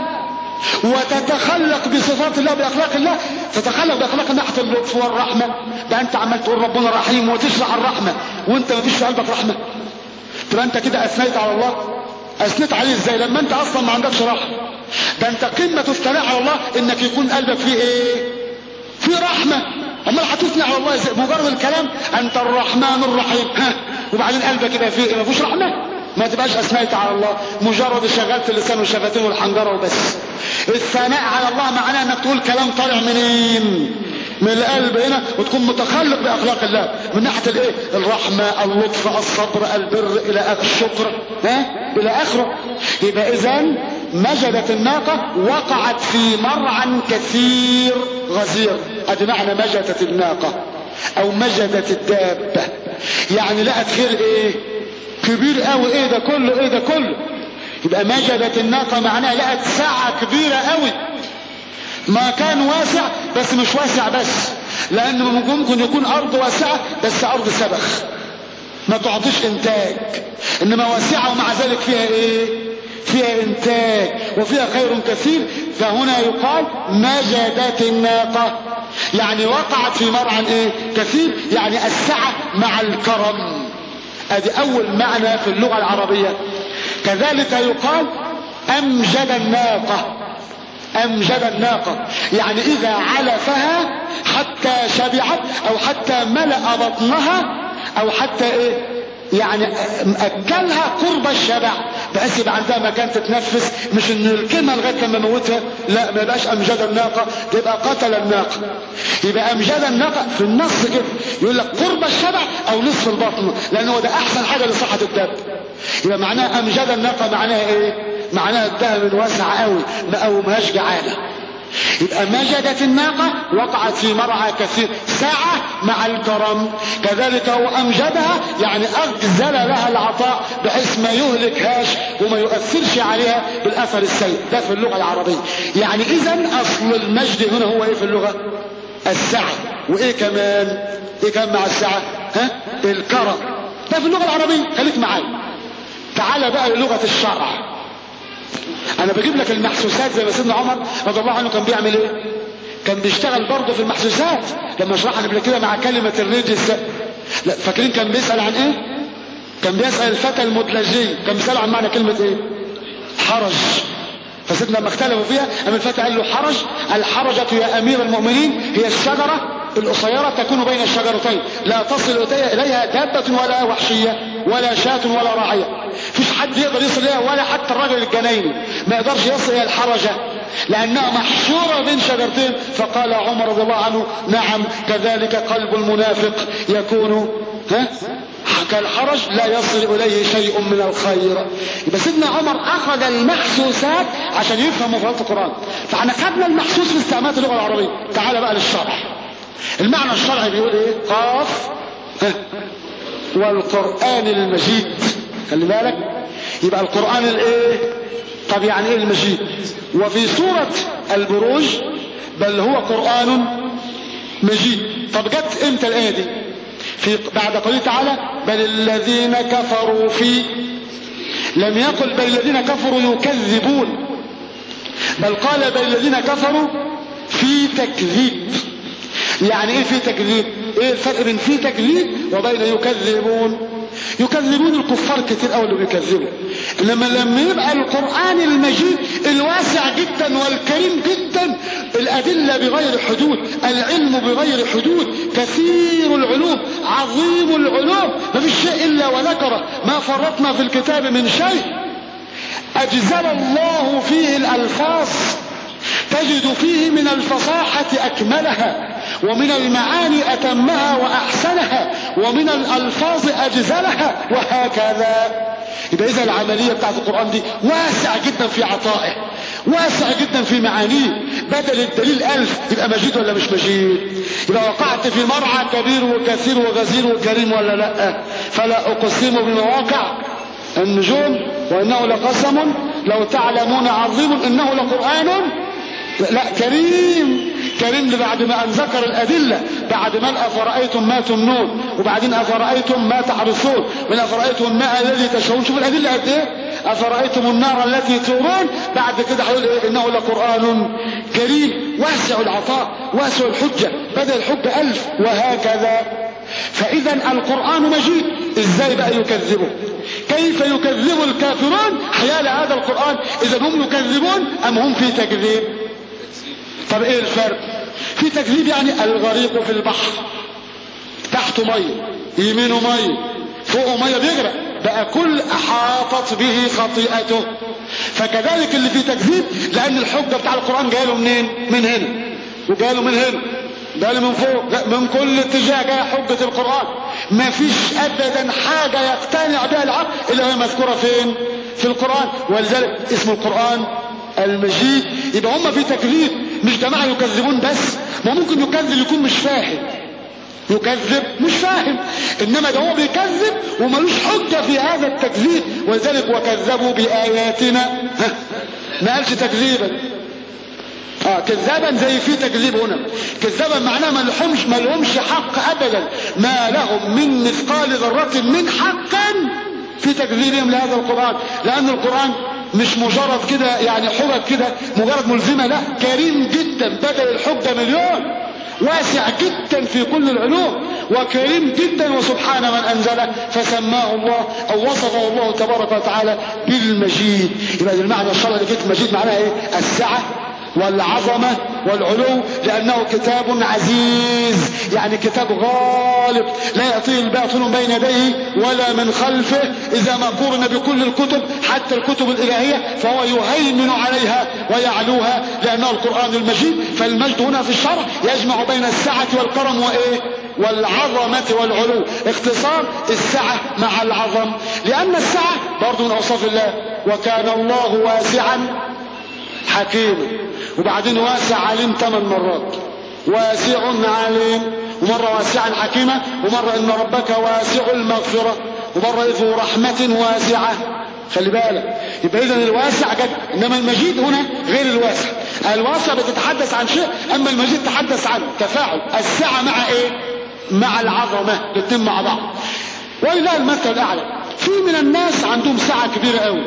B: وتتخلق بصفات الله باخلاق الله تتخلق باخلاق ناحيه اللطف والرحمه ده انت عمال تقول ربنا رحيم وتشرح الرحمه وانت ما فيش في قلبك رحمه تبقى انت كده اثنيت على الله اثنيت عليه ازاي لما انت اصلا ما عندكش رحمه ده انت قمه الثناء على الله انك يكون قلبك فيه ايه في رحمه امال هتثني على الله ازاي مجرد الكلام انت الرحمن الرحيم ها وبعدين قلبك كده فيه ما فيهوش رحمه ما تبقاش اثنيت على الله مجرد شغلت اللسان والشفتين والحنجره وبس الثناء على الله معناه انك تقول كلام طالع منين من القلب هنا وتكون متخلق باخلاق الله من ناحيه الايه الرحمه اللطف الصبر البر الى اخر الشكر ها الى اخره يبقى اذا مجدت الناقه وقعت في مرعى كثير غزير ادي معنى مجدت الناقه او مجدت الدابه يعني لقت خير ايه كبير قوي ايه ده كله ايه ده كله يبقى مجدت الناقه معناها لقت سعه كبيره قوي مكان واسع بس مش واسع بس لان ممكن يكون ارض واسعه بس ارض سبخ ما تعطيش انتاج انما واسعه ومع ذلك فيها ايه فيها انتاج وفيها خير كثير فهنا يقال مجدت الناقه يعني وقعت في مرعى ايه كثير يعني السعه مع الكرم ادي اول معنى في اللغه العربيه كذلك يقال امجد الناقه امجد الناقة يعني اذا علفها حتى شبعت او حتى ملأ بطنها او حتى ايه يعني اكلها قرب الشبع بحيث يبقى عندها مكان تتنفس مش ان الكلمه لغايه لما موتها لا ما يبقاش امجد الناقه يبقى قتل الناقه يبقى امجد الناقه في النص كده يقول لك قرب الشبع او نصف البطن لان هو ده احسن حاجه لصحه الدب يبقى معناها امجد الناقه معناها ايه معناها ادها من واسع قوي ما قومهاش جعانه يبقى مجدت الناقة وقعت في مرعى كثير ساعة مع الكرم كذلك هو أمجدها يعني أجزل لها العطاء بحيث ما يهلكهاش وما يؤثرش عليها بالأثر السيء ده في اللغة العربية يعني إذا أصل المجد هنا هو إيه في اللغة السعة وإيه كمان إيه كمان مع السعة ها الكرم ده في اللغة العربية خليك معايا تعال بقى للغة الشرع انا بجيب لك المحسوسات زي ما سيدنا عمر رضي الله عنه كان بيعمل ايه كان بيشتغل برضه في المحسوسات لما شرحنا قبل كده مع كلمة الرجس لا فاكرين كان بيسأل عن ايه كان بيسأل الفتى المدلجي كان بيسأل عن معنى كلمة ايه حرج فسيدنا لما اختلفوا فيها أما الفتى قال له حرج الحرجة يا أمير المؤمنين هي الشجرة القصيرة تكون بين الشجرتين لا تصل إليها دابة ولا وحشية ولا شاة ولا راعية فيش حد يقدر يصل إليها ولا حتى الرجل الجنايني ما يقدرش يصل إلى الحرجة لأنها محشورة بين شجرتين فقال عمر رضي الله عنه نعم كذلك قلب المنافق يكون ها كالحرج لا يصل إليه شيء من الخير يبقى سيدنا عمر أخذ المحسوسات عشان يفهم مفردات القرآن فاحنا خدنا المحسوس في استعمال اللغة العربية تعال بقى للشرح المعنى الشرعي بيقول ايه قاف والقرآن المجيد خلي بالك يبقى القرآن الايه طب يعني ايه المجيد وفي سورة البروج بل هو قرآن مجيد طب جت امتى الايه دي في بعد قوله تعالى بل الذين كفروا في لم يقل بل الذين كفروا يكذبون بل قال بل الذين كفروا في تكذيب يعني ايه في تكذيب ايه الفرق بين في تكذيب وبين يكذبون يكذبون الكفار كتير قوي اللي بيكذبوا انما لما يبقى القران المجيد الواسع جدا والكريم جدا الادله بغير حدود العلم بغير حدود كثير العلوم عظيم العلوم ما فيش شيء الا وذكره ما فرطنا في الكتاب من شيء أجزل الله فيه الألفاظ تجد فيه من الفصاحة أكملها ومن المعاني أتمها وأحسنها ومن الألفاظ أجزلها وهكذا يبقى إذا العملية بتاعت القرآن دي واسع جدا في عطائه واسع جدا في معانيه بدل الدليل ألف يبقى مجيد ولا مش مجيد يبقى وقعت في مرعى كبير وكثير وغزير وكريم ولا لا فلا أقسم بمواقع النجوم وإنه لقسم لو تعلمون عظيم إنه لقرآن لا كريم كريم بعد ما أن ذكر الأدلة بعد ما أفرأيتم ما تمنون وبعدين أفرأيتم ما تحرصون من أفرأيتم الماء الذي تشربون شوف الأدلة قد إيه أفرأيتم النار التي تورون بعد كده هيقول إيه إنه لقرآن كريم واسع العطاء واسع الحجة بدل الحجة ألف وهكذا فإذا القرآن مجيد إزاي بقى يكذبه كيف يكذب الكافرون حيال هذا القرآن إذا هم يكذبون أم هم في تكذيب طب ايه الفرق في تكذيب يعني الغريق في البحر تحته ميه يمينه ميه فوقه ميه بيغرق بقى كل احاطت به خطيئته فكذلك اللي في تكذيب لان الحجه بتاع القران جايه له منين من هنا وجايه له من هنا جايه من فوق من كل اتجاه جايه حجه القران ما فيش ابدا حاجه يقتنع بها العقل الا هي مذكوره فين في القران ولذلك اسم القران المجيد يبقى هم في تكذيب مش جماعة يكذبون بس ما ممكن يكذب يكون مش فاهم يكذب مش فاهم انما ده هو بيكذب وملوش حجة في هذا التكذيب ولذلك وكذبوا بآياتنا ما قالش تكذيبا اه كذابا زي في تكذيب هنا كذابا معناه ما لهمش ما لهمش حق ابدا ما لهم من مثقال ذرة من حقا في تكذيبهم لهذا القرآن لأن القرآن مش مجرد كده يعني حجج كده مجرد ملزمة لا كريم جدا بدل الحجة مليون واسع جدا في كل العلوم وكريم جدا وسبحان من أنزله فسماه الله أو وصفه الله تبارك وتعالى بالمجيد يبقى المعنى الشرعي اللي كلمة مجيد معناها ايه السعة والعظمة والعلو لأنه كتاب عزيز يعني كتاب غالب لا يأتيه الباطل من بين يديه ولا من خلفه إذا ما قورن بكل الكتب حتى الكتب الإلهية فهو يهيمن عليها ويعلوها لأنه القرآن المجيد فالمجد هنا في الشرع يجمع بين السعة والكرم وإيه والعظمة والعلو اختصار السعة مع العظم لأن السعة برضو من أوصاف الله وكان الله واسعا حكيما وبعدين واسع عليم ثمان مرات واسع عليم ومرة واسعا حكيما ومرة إن ربك واسع المغفرة ومرة ذو رحمة واسعة خلي بالك يبقى إذا الواسع جد إنما المجيد هنا غير الواسع الواسع بتتحدث عن شيء أما المجيد تحدث عن تفاعل السعة مع إيه مع العظمة الاثنين مع بعض ولله المثل الأعلى في من الناس عندهم سعة كبيرة قوي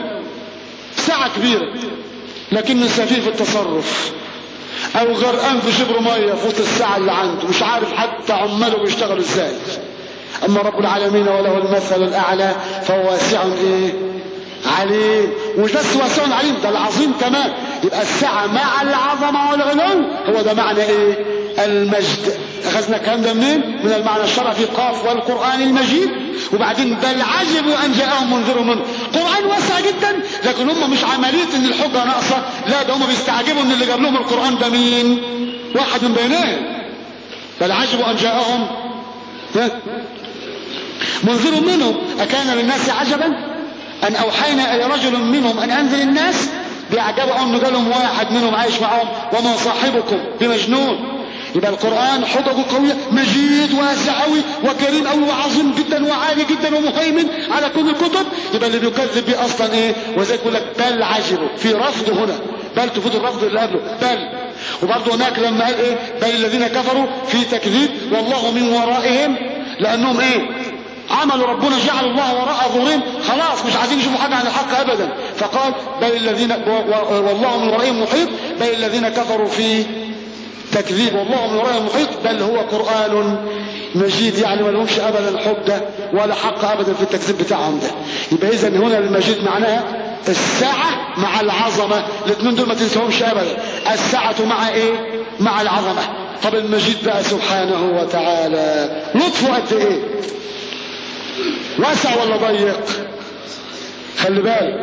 B: سعة كبيرة لكنه سفيه في التصرف او غرقان في شبر ميه في وسط الساعه اللي عنده مش عارف حتى عماله بيشتغلوا ازاي اما رب العالمين وله المثل الاعلى فهو واسع ايه عليم مش بس واسع عليم ده العظيم كمان يبقى السعه مع العظمه والعلو هو ده معنى ايه المجد اخذنا الكلام ده منين من المعنى الشرعي في قاف والقران المجيد وبعدين بل عجبوا ان جاءهم منذر منه قران واسع جدا لكن هم مش عمليه ان الحجه ناقصه لا ده هم بيستعجبوا ان اللي جاب لهم القران ده مين واحد من بينهم بل عجبوا ان جاءهم منذر منهم اكان للناس عجبا ان اوحينا الى رجل منهم ان انذر الناس بيعجبوا انه جالهم واحد منهم عايش معهم وما صاحبكم بمجنون يبقى القرآن حججه قوية مجيد واسع قوي وكريم قوي وعظيم جدا وعالي جدا ومهيمن على كل الكتب يبقى اللي بيكذب بيه اصلا ايه وزي يقول لك بل عجبوا في رفض هنا بل تفيد الرفض اللي قبله بل وبرضه هناك لما قال ايه بل الذين كفروا في تكذيب والله من ورائهم لانهم ايه عملوا ربنا جعل الله وراء ظهورهم خلاص مش عايزين يشوفوا حاجه عن الحق ابدا فقال بل الذين والله من ورائهم محيط بل الذين كفروا في تكذيب والله من وراء المحيط بل هو قرآن مجيد يعني ما لهمش ابدا حجة ولا حق ابدا في التكذيب بتاعهم ده يبقى اذا هنا المجيد معناها السعة مع العظمة الاثنين دول ما تنساهمش ابدا السعة مع ايه مع العظمة طب المجيد بقى سبحانه وتعالى لطفه قد ايه واسع ولا ضيق خلي بالك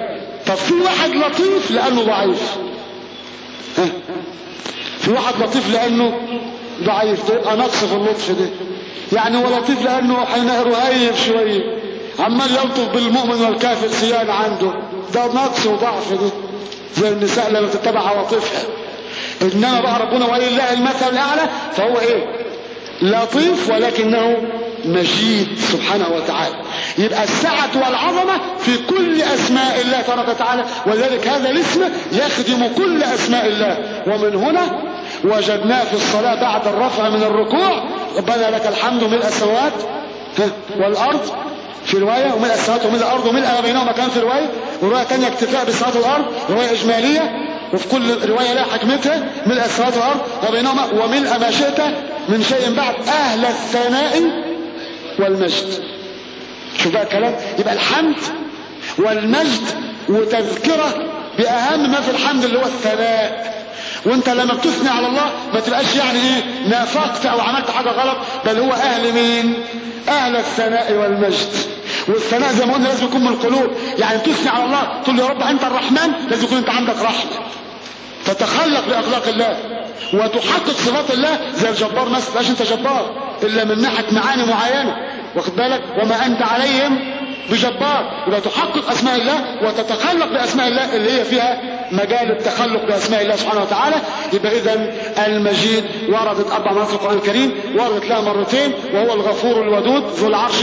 B: طب في واحد لطيف لانه ضعيف ها في واحد لطيف لانه ضعيف ده يبقى نقص في اللطف ده يعني هو لطيف لانه رهيب شويه عمال يلطف بالمؤمن والكافر سيان عنده ده نقص وضعف ده زي النساء لما تتبع عواطفها انما بقى ربنا ولله المثل الاعلى فهو ايه لطيف ولكنه مجيد سبحانه وتعالى يبقى السعة والعظمة في كل أسماء الله تبارك وتعالى ولذلك هذا الاسم يخدم كل أسماء الله ومن هنا وجدناه في الصلاة بعد الرفع من الركوع ربنا لك الحمد ملء السماوات والأرض في رواية وملء السماوات وملء الأرض وملء ما بينهما كان في رواية ورواية ثانية اكتفاء بسماوات الأرض رواية إجمالية وفي كل رواية لها حكمتها ملء السماوات والأرض وبينهما وملء ما شئت من شيء بعد أهل الثناء والمجد شوف بقى الكلام يبقى الحمد والمجد وتذكرة بأهم ما في الحمد اللي هو الثناء وانت لما بتثني على الله ما تبقاش يعني ايه نافقت او عملت حاجة غلط بل هو اهل مين اهل الثناء والمجد والثناء زي ما قلنا لازم يكون من القلوب يعني تثني على الله تقول له يا رب انت الرحمن لازم يكون انت عندك رحمة تتخلق باخلاق الله وتحقق صفات الله زي الجبار مثلا تبقاش انت جبار الا من ناحيه معاني معينه واخد بالك وما انت عليهم بجبار يبقى تحقق اسماء الله وتتخلق باسماء الله اللي هي فيها مجال التخلق باسماء الله سبحانه وتعالى يبقى اذا المجيد وردت اربع مرات في القران الكريم وردت لها مرتين وهو الغفور الودود ذو العرش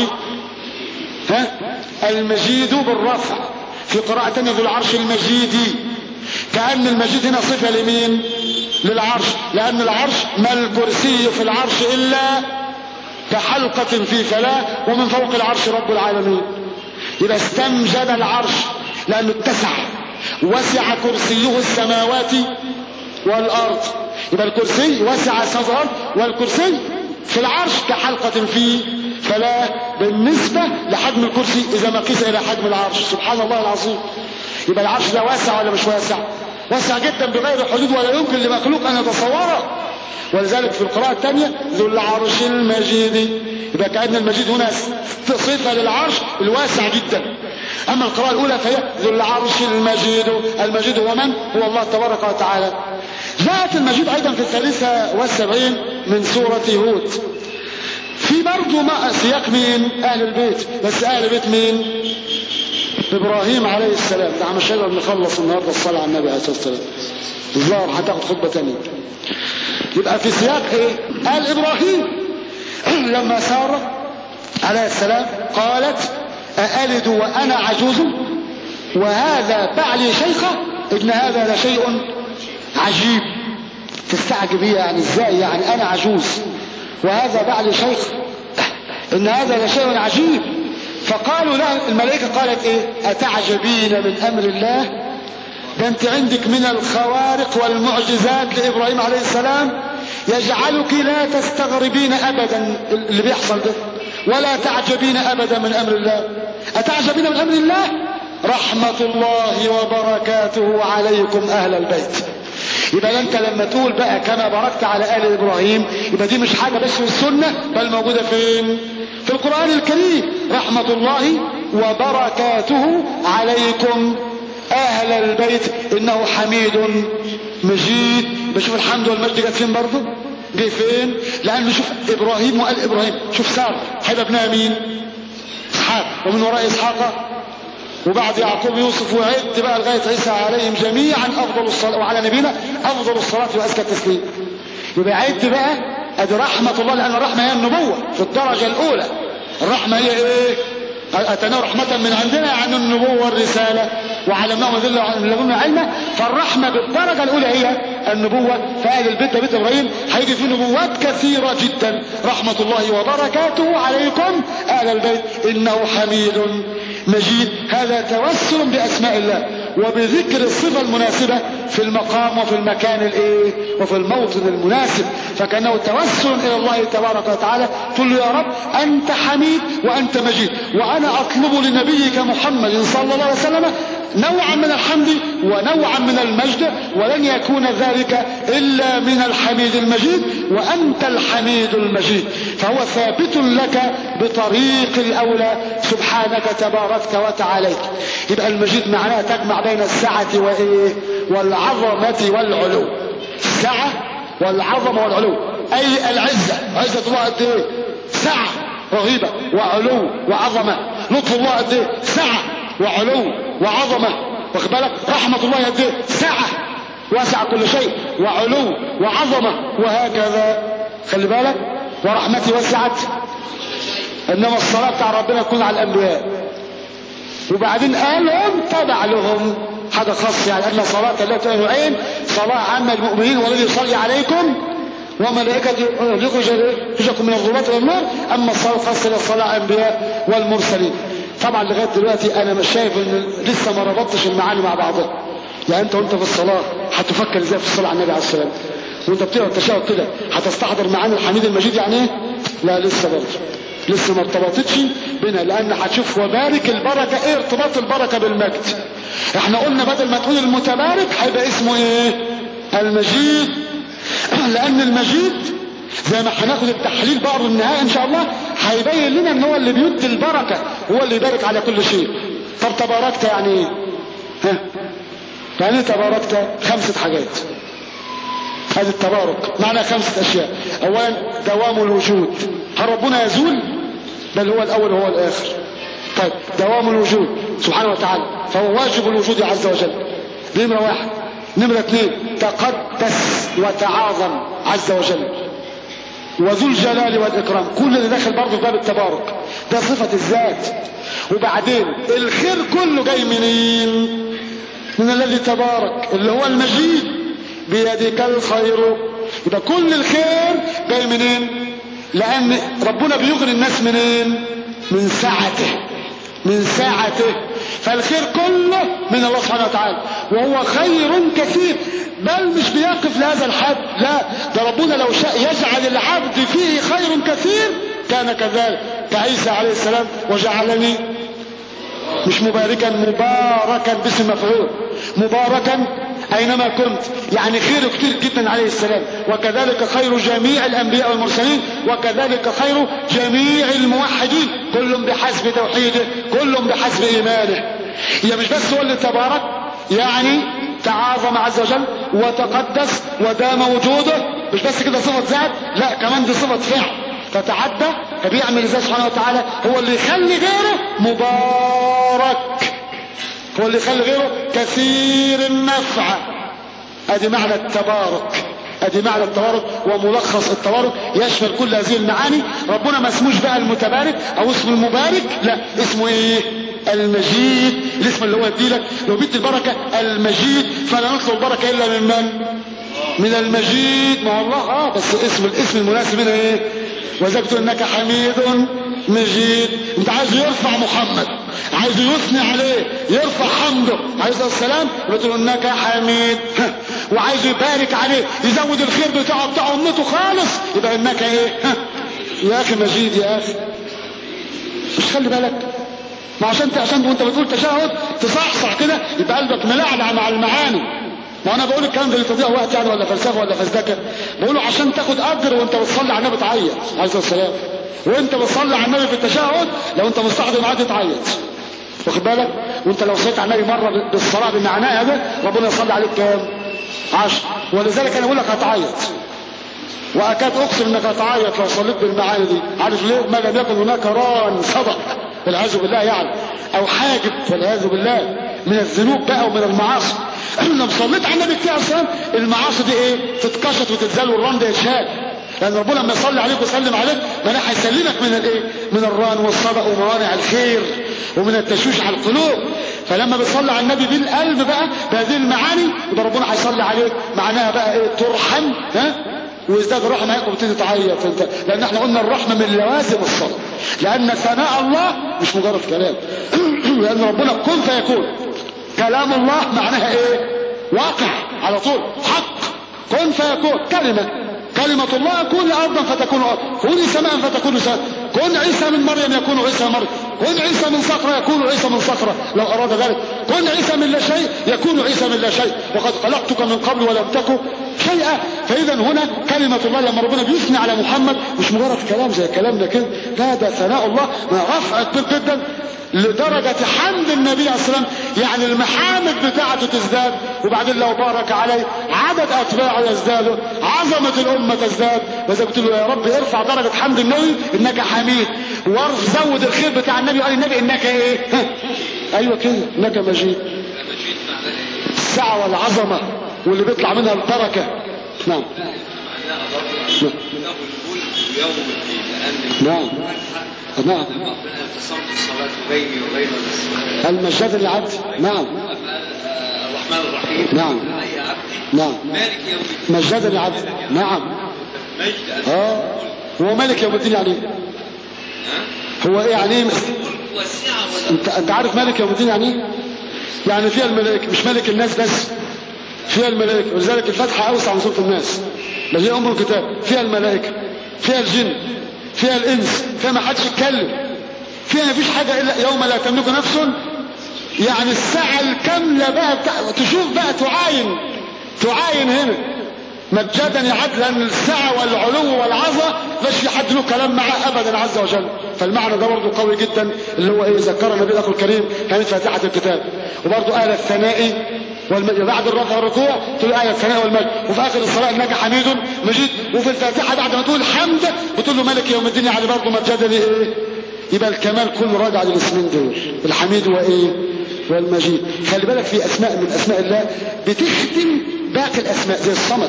B: ها المجيد بالرفع في قراءة ثانية ذو العرش المجيد كأن المجيد هنا صفة لمين للعرش لأن العرش ما الكرسي في العرش إلا كحلقة في فلاة ومن فوق العرش رب العالمين يبقى استمجد العرش لأنه اتسع وسع كرسيه السماوات والأرض يبقى الكرسي وسع السماوات والأرض والكرسي في العرش كحلقة في فلا بالنسبة لحجم الكرسي إذا ما قيس إلى حجم العرش سبحان الله العظيم يبقى العرش ده واسع ولا مش واسع واسع جدا بغير حدود ولا يمكن لمخلوق أن يتصوره ولذلك في القراءة الثانية ذو العرش المجيد يبقى كأن المجيد هنا صفة للعرش الواسع جدا أما القراءة الأولى فهي ذو العرش المجيد المجيد هو من؟ هو الله تبارك وتعالى جاءت المجيد أيضا في الثالثة والسبعين من سورة هود في برضه ما سياق مين اهل البيت بس اهل البيت مين ابراهيم عليه السلام ده عم شغل نخلص النهارده الصلاه على النبي عليه الصلاه والسلام الظاهر هتاخد خطبه ثانيه يبقى في سياق ايه قال ابراهيم لما ساره عليه السلام قالت أألد وأنا عجوز وهذا بعلي شيخة إن هذا لشيء عجيب تستعجب يعني ازاي يعني أنا عجوز وهذا بعد شيخ ان هذا لشيء عجيب فقالوا له الملائكة قالت ايه اتعجبين من امر الله ده انت عندك من الخوارق والمعجزات لابراهيم عليه السلام يجعلك لا تستغربين ابدا اللي بيحصل ده ولا تعجبين ابدا من امر الله اتعجبين من امر الله رحمة الله وبركاته عليكم اهل البيت يبقى انت لما تقول بقى كما باركت على ال ابراهيم يبقى دي مش حاجه بس في السنه بل موجوده فين في القران الكريم رحمه الله وبركاته عليكم اهل البيت انه حميد مجيد بشوف الحمد والمجد جت فين برضه جه فين لانه شوف ابراهيم وقال ابراهيم شوف ساره هيبقى ابنها مين اسحاق ومن وراء اسحاق وبعد يعقوب يوسف وعد بقى لغايه عيسى عليهم جميعا افضل الصلاه وعلى نبينا افضل الصلاه وازكى التسليم يبقى عد بقى ادي رحمه الله لان الرحمه هي النبوه في الدرجه الاولى الرحمه هي ايه اتنا رحمه من عندنا يعني النبوه والرساله وعلمناه من لدنا علما فالرحمه بالدرجه الاولى هي النبوه فاهل البيت ده بيت ابراهيم هيجي فيه نبوات كثيره جدا رحمه الله وبركاته عليكم اهل البيت انه حميد مجيد هذا توسل بأسماء الله وبذكر الصفة المناسبة في المقام وفي المكان الايه وفي الموطن المناسب فكانه توسل الى الله تبارك وتعالى تقول له يا رب انت حميد وانت مجيد وانا اطلب لنبيك محمد صلى الله عليه وسلم نوعا من الحمد ونوعا من المجد ولن يكون ذلك إلا من الحميد المجيد وأنت الحميد المجيد فهو ثابت لك بطريق الأولى سبحانك تباركت وتعاليت يبقى المجيد معناه تجمع بين السعة وإيه والعظمة والعلو السعة والعظمة والعلو أي العزة عزة الله قد إيه سعة رهيبة وعلو وعظمة لطف الله قد إيه سعة وعلو وعظمة واخد بالك رحمة الله قد إيه سعة واسع كل شيء وعلو وعظمة وهكذا خلي بالك ورحمتي وسعت انما الصلاة بتاع ربنا تكون على الانبياء وبعدين قالهم تبع لهم حاجة خاصة يعني أن صلاة لا تعين عين صلاة عامة المؤمنين والذي يصلي عليكم وملائكة يخرجكم من الظلمات والنور أما الصلاة الخاصة للصلاة الأنبياء والمرسلين طبعا لغاية دلوقتي أنا مش شايف إن لسه ما ربطتش المعاني مع بعضها يعني أنت وأنت في الصلاة هتفكر إزاي في الصلاة على النبي عليه السلام وأنت بتقرأ التشهد كده هتستحضر معاني الحميد المجيد يعني إيه؟ لا لسه برضه لسه ما ارتبطتش بنا لان هتشوف وبارك البركة ايه ارتباط البركة بالمجد احنا قلنا بدل ما تقول المتبارك هيبقى اسمه ايه المجيد لان المجيد زي ما هناخد التحليل برضه النهائي ان شاء الله هيبين لنا ان هو اللي بيدي البركة هو اللي يبارك على كل شيء طب تباركت يعني ايه ها يعني تباركت خمسة حاجات هذا التبارك معنى خمسة اشياء اولا دوام الوجود هل ربنا يزول بل هو الاول وهو الاخر طيب دوام الوجود سبحانه وتعالى فهو واجب الوجود عز وجل نمرة واحد نمرة اثنين تقدس وتعاظم عز وجل وذو الجلال والإكرام كل اللي داخل برضه باب التبارك ده صفة الذات وبعدين الخير كله جاي منين من الذي تبارك اللي هو المجيد بيدك الخير يبقى كل الخير جاي منين لأن ربنا بيغني الناس منين من سعته من ساعته فالخير كله من الله سبحانه وتعالى وهو خير كثير بل مش بيقف لهذا الحد لا ده ربنا لو شاء يجعل العبد فيه خير كثير كان كذلك كعيسى عليه السلام وجعلني مش مباركا مباركا باسم مفعول مباركا اينما كنت يعني خير كتير جدا عليه السلام وكذلك خير جميع الانبياء والمرسلين وكذلك خير جميع الموحدين كل بحسب توحيده كل بحسب ايمانه هي مش بس هو اللي تبارك يعني تعاظم عز وجل وتقدس ودام وجوده مش بس كده صفة ذات لا كمان دي صفة فعل تتعدى فبيعمل ازاي سبحانه وتعالى هو اللي يخلي غيره مبارك هو اللي يخلي غيره كثير النفع ادي معنى التبارك ادي معنى التبارك وملخص التبارك يشمل كل هذه المعاني ربنا ما اسموش بقى المتبارك او اسم المبارك لا اسمه ايه المجيد الاسم اللي هو يديلك لو بيدي البركه المجيد فلا نطلب البركه الا من من من المجيد ما الله اه بس اسم الاسم المناسب هنا ايه وذكرت انك حميد مجيد انت عايز يرفع محمد عايز يثني عليه يرفع حمده عايز السلام بتقول انك حميد وعايز يبارك عليه يزود الخير بتاعه بتاع امته خالص يبقى انك ايه يا اخي مجيد يا اخي مش خلي بالك ما عشان عشان وانت بتقول تشهد تصحصح كده يبقى قلبك ملعلع مع المعاني ما انا بقول الكلام ده لتضيع وقت يعني ولا فلسفه ولا فزدكه بقوله عشان تاخد اجر وانت بتصلي على النبي تعيط عايز السلام وانت بتصلي على النبي في التشهد لو انت مستحضر معاه تعيط واخد بالك وانت لو صليت على النبي مره بالصلاه بمعناها ده ربنا يصلي عليك كام عشر ولذلك انا بقول لك هتعيط واكاد اقسم انك هتعيط لو صليت بالمعاني دي عارف ليه ما لم يكن هناك ران صدق والعياذ بالله يعني او حاجب والعياذ بالله من الذنوب بقى ومن المعاصي لو صليت على النبي كتير عشان المعاصي دي ايه تتكشط وتتزال والران ده يشهد لان ربنا لما يصلي عليك ويسلم عليك ما هيسلمك من الايه من الران والصدق وموانع الخير ومن التشويش على القلوب فلما بتصلي على النبي بالقلب بقى بهذه المعاني يبقى ربنا هيصلي عليك معناها بقى ايه ترحم ها ويزداد الرحمه عليك وبتبتدي تعيط انت لان احنا قلنا الرحمه من لوازم الصلاه لان ثناء الله مش مجرد كلام لان ربنا كن فيكون كلام الله معناها ايه واقع على طول حق كن فيكون كلمه كلمة الله كن أرضا فتكون أرضا كوني سماء فتكون سماء كن عيسى من مريم يكون عيسى مريم كن عيسى من صخرة يكون عيسى من صخرة لو أراد ذلك كن عيسى من لا شيء يكون عيسى من لا شيء وقد خلقتك من قبل ولم تكن شيئا فإذا هنا كلمة الله لما ربنا بيثني على محمد مش مجرد كلام زي كلامنا كده لا ده ثناء الله ما رفع كبير جدا لدرجة حمد النبي عليه الصلاة والسلام يعني المحامد بتاعته تزداد وبعدين لو بارك عليه عدد أتباعه يزداد عظمة الأمة تزداد وإذا قلت له يا رب ارفع درجة حمد النبي إنك حميد وزود الخير بتاع النبي قال النبي إنك إيه أيوة كده إنك مجيد السعة والعظمة واللي بيطلع منها البركة نعم نعم نعم نعم
C: الصلاة بيني وبين
B: المجاد العبد نعم
C: الرحمن الرحيم
B: نعم
C: أي عبدي
B: نعم
C: مالك يوم الدين
B: مجاد العبد نعم
C: مجد
B: اه هو ملك يوم الدين يعني ايه هو ايه يعني ايه
C: والسعة
B: انت انت عارف ملك يوم الدين يعني ايه يعني فيها الملائكه مش ملك الناس بس فيها الملائكه ولذلك الفتحه اوسع من سوره الناس بل هي ام الكتاب فيها الملائكه فيها الجن فيها الانس فيها ما حدش يتكلم فيها ما فيش حاجه الا يوم لا تملك نفس يعني الساعه الكامله بقى بتاع تشوف بقى تعاين تعاين هنا مجادا يعد لان السعه والعلو والعظه مش في حد له كلام معاه ابدا عز وجل فالمعنى ده برضه قوي جدا اللي هو ايه ذكر النبي الاخ الكريم كانت فاتحه الكتاب وبرضه اهل الثناء والمجد بعد الرفع والركوع تقول آية الثناء والمجد وفي آخر الصلاة إنك حميد مجيد وفي الفاتحة بعد ما تقول الحمد بتقول له ملك يوم الدين يعني برضه مجدني إيه يبقى الكمال كله راجع للاسمين دول الحميد وإيه والمجيد خلي بالك في أسماء من أسماء الله بتخدم باقي الأسماء زي الصمد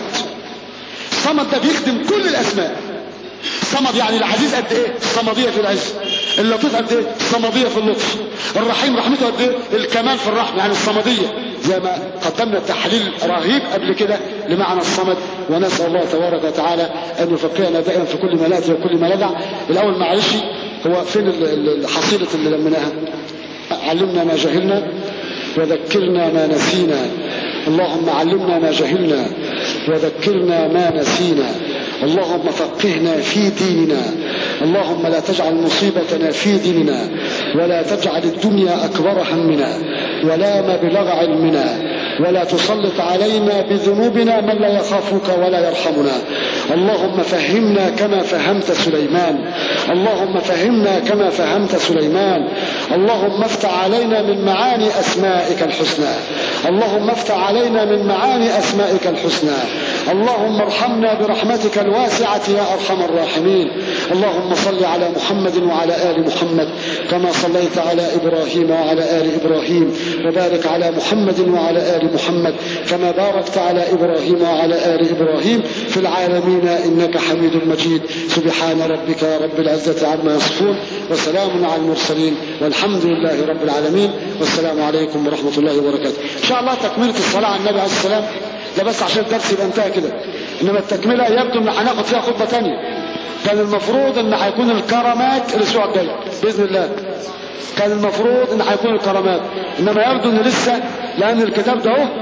B: الصمد ده بيخدم كل الأسماء الصمد يعني العزيز قد ايه الصمدية في العز اللطيف قد ايه الصمدية في اللطف الرحيم رحمته قد ايه الكمال في الرحمة يعني الصمدية زي ما قدمنا تحليل رهيب قبل كده لمعنى الصمد ونسأل الله تبارك وتعالى أن يفقهنا دائما في كل ما نأتي وكل ما ندع الأول معلش هو فين ال- ال- الحصيلة اللي لمناها علمنا ما جهلنا وذكرنا ما نسينا اللهم علمنا ما جهلنا وذكرنا ما نسينا اللهم فقهنا في ديننا اللهم لا تجعل مصيبتنا في ديننا ولا تجعل الدنيا أكبر همنا ولا مبلغ علمنا ولا تسلط علينا بذنوبنا من لا يخافك ولا يرحمنا اللهم فهمنا كما فهمت سليمان اللهم فهمنا كما فهمت سليمان اللهم افتح علينا من معاني أسمائك الحسنى اللهم افتح علينا من معاني أسمائك الحسنى اللهم ارحمنا برحمتك الواسعة يا أرحم الراحمين اللهم صل على محمد وعلى آل محمد كما صليت على إبراهيم وعلى آل إبراهيم وبارك على محمد وعلى آل محمد كما باركت على إبراهيم وعلى آل إبراهيم في العالمين إنك حميد مجيد سبحان ربك رب العزة عما يصفون وسلام على المرسلين والحمد لله رب العالمين والسلام عليكم ورحمة الله وبركاته إن شاء الله تكملة الصلاة على النبي عليه السلام ده بس عشان الدرس يبقى انتهى كده انما التكمله يبدو ان هناخد فيها خطبه ثانيه كان المفروض ان هيكون الكرامات الاسبوع الجاي باذن الله كان المفروض ان هيكون الكرامات انما يبدو ان لسه لان الكتاب ده اهو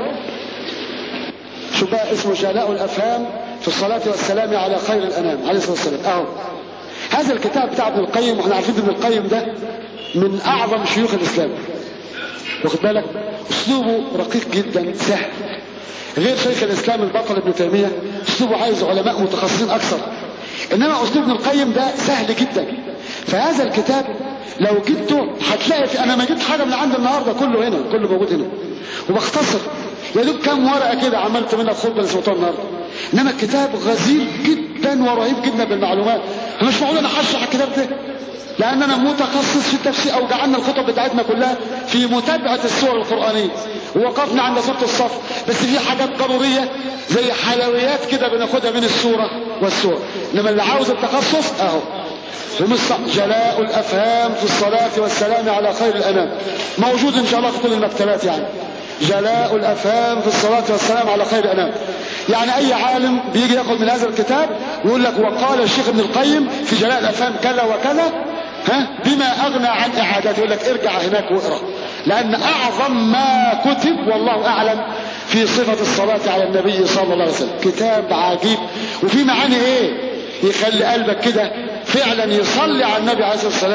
B: شوف بقى اسمه جلاء الافهام في الصلاه والسلام على خير الانام عليه الصلاه والسلام اهو هذا الكتاب بتاع ابن القيم واحنا عارفين ابن القيم ده من اعظم شيوخ الاسلام واخد بالك اسلوبه رقيق جدا سهل غير شيخ الاسلام البطل ابن تيميه اسلوبه عايز علماء متخصصين اكثر انما اسلوب ابن القيم ده سهل جدا فهذا الكتاب لو جبته هتلاقي في انا ما جبت حاجه من عند النهارده كله هنا كله موجود هنا وبختصر يا دوب كام ورقه كده عملت منها الخطبه اللي سمعتها النهارده انما الكتاب غزير جدا ورهيب جدا بالمعلومات مش معقول انا هشرح الكتاب ده لان انا متخصص في التفسير او جعلنا الخطب بتاعتنا كلها في متابعه السور القرانيه ووقفنا عند سوره الصف بس في حاجات ضروريه زي حلويات كده بناخدها من السوره والسور انما اللي عاوز التخصص اهو ومش جلاء الافهام في الصلاه والسلام على خير الانام موجود ان شاء الله في كل المكتبات يعني جلاء الافهام في الصلاه والسلام على خير الانام يعني اي عالم بيجي ياخد من هذا الكتاب ويقول لك وقال الشيخ ابن القيم في جلاء الافهام كذا وكذا ها بما اغنى عن اعادته يقول لك ارجع هناك واقرا لان اعظم ما كتب والله اعلم في صفه الصلاه على النبي صلى الله عليه وسلم كتاب عجيب وفي معاني ايه يخلي قلبك كده فعلا يصلي على النبي عليه الصلاه والسلام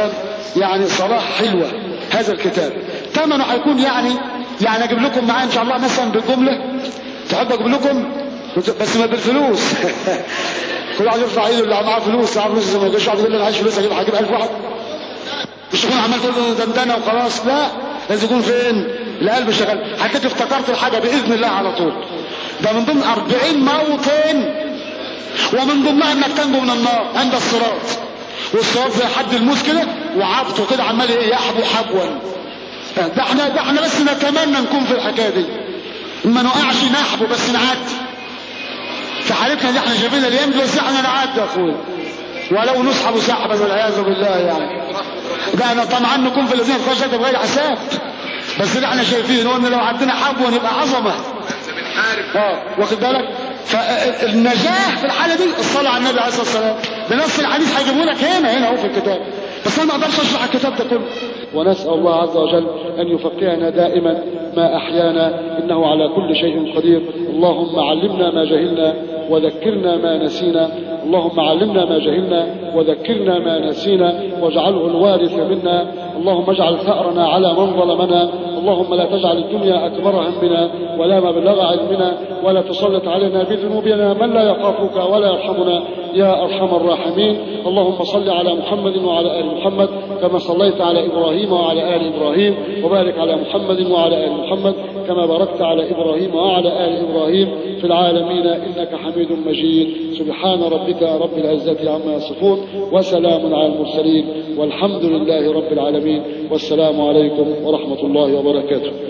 B: يعني صلاة حلوة هذا الكتاب ثمنه هيكون يعني يعني اجيب لكم معاه ان شاء الله مثلا بالجملة تحب اجيب لكم بس ما بالفلوس كل واحد يرفع ايده اللي معاه فلوس معاه فلوس ما يجيش واحد يقول لي انا عايز فلوس اجيب هجيب 1000 واحد مش تكون عمال تقول له دندنه وخلاص لا لازم يكون فين القلب شغال هتلاقي افتكرت الحاجه باذن الله على طول ده من ضمن 40 موطن ومن ضمنها انك تنجو من النار عند الصراط والصراط زي حد الموس كده وعبطه كده عمال ايه يحبو حبوا ده احنا ده احنا بس نتمنى نكون في الحكايه دي ما نقعش نحبو بس نعدي في حالتنا دي احنا شايفين الايام دي بس احنا نعدي يا اخويا ولو نسحب سحبا والعياذ بالله يعني ده انا طمعا نكون في الذين خرجت بغير حساب بس اللي احنا شايفينه ان لو عندنا حبوه نبقى عظمه اه واخد بالك فالنجاح في الحاله دي الصلاه على النبي عليه الصلاه والسلام بنص الحديث هيجيبه لك هنا هنا اهو في الكتاب بس انا ما اقدرش اشرح الكتاب ده كله ونسال الله عز وجل ان يفقهنا دائما ما احيانا انه على كل شيء قدير اللهم علمنا ما جهلنا وذكرنا ما نسينا اللهم علمنا ما جهلنا وذكرنا ما نسينا واجعله الوارث منا اللهم اجعل ثأرنا على من ظلمنا اللهم لا تجعل الدنيا أكبر همنا ولا مبلغ علمنا ولا تسلط علينا بذنوبنا من لا يخافك ولا يرحمنا يا أرحم الراحمين اللهم صل على محمد وعلى آل محمد كما صليت على إبراهيم وعلى آل إبراهيم وبارك على محمد وعلى آل محمد كما باركت على إبراهيم وعلى آل إبراهيم في العالمين إنك حميد مجيد سبحان ربك رب العزة عما يصفون وسلام على المرسلين والحمد لله رب العالمين والسلام عليكم ورحمة الله وبركاته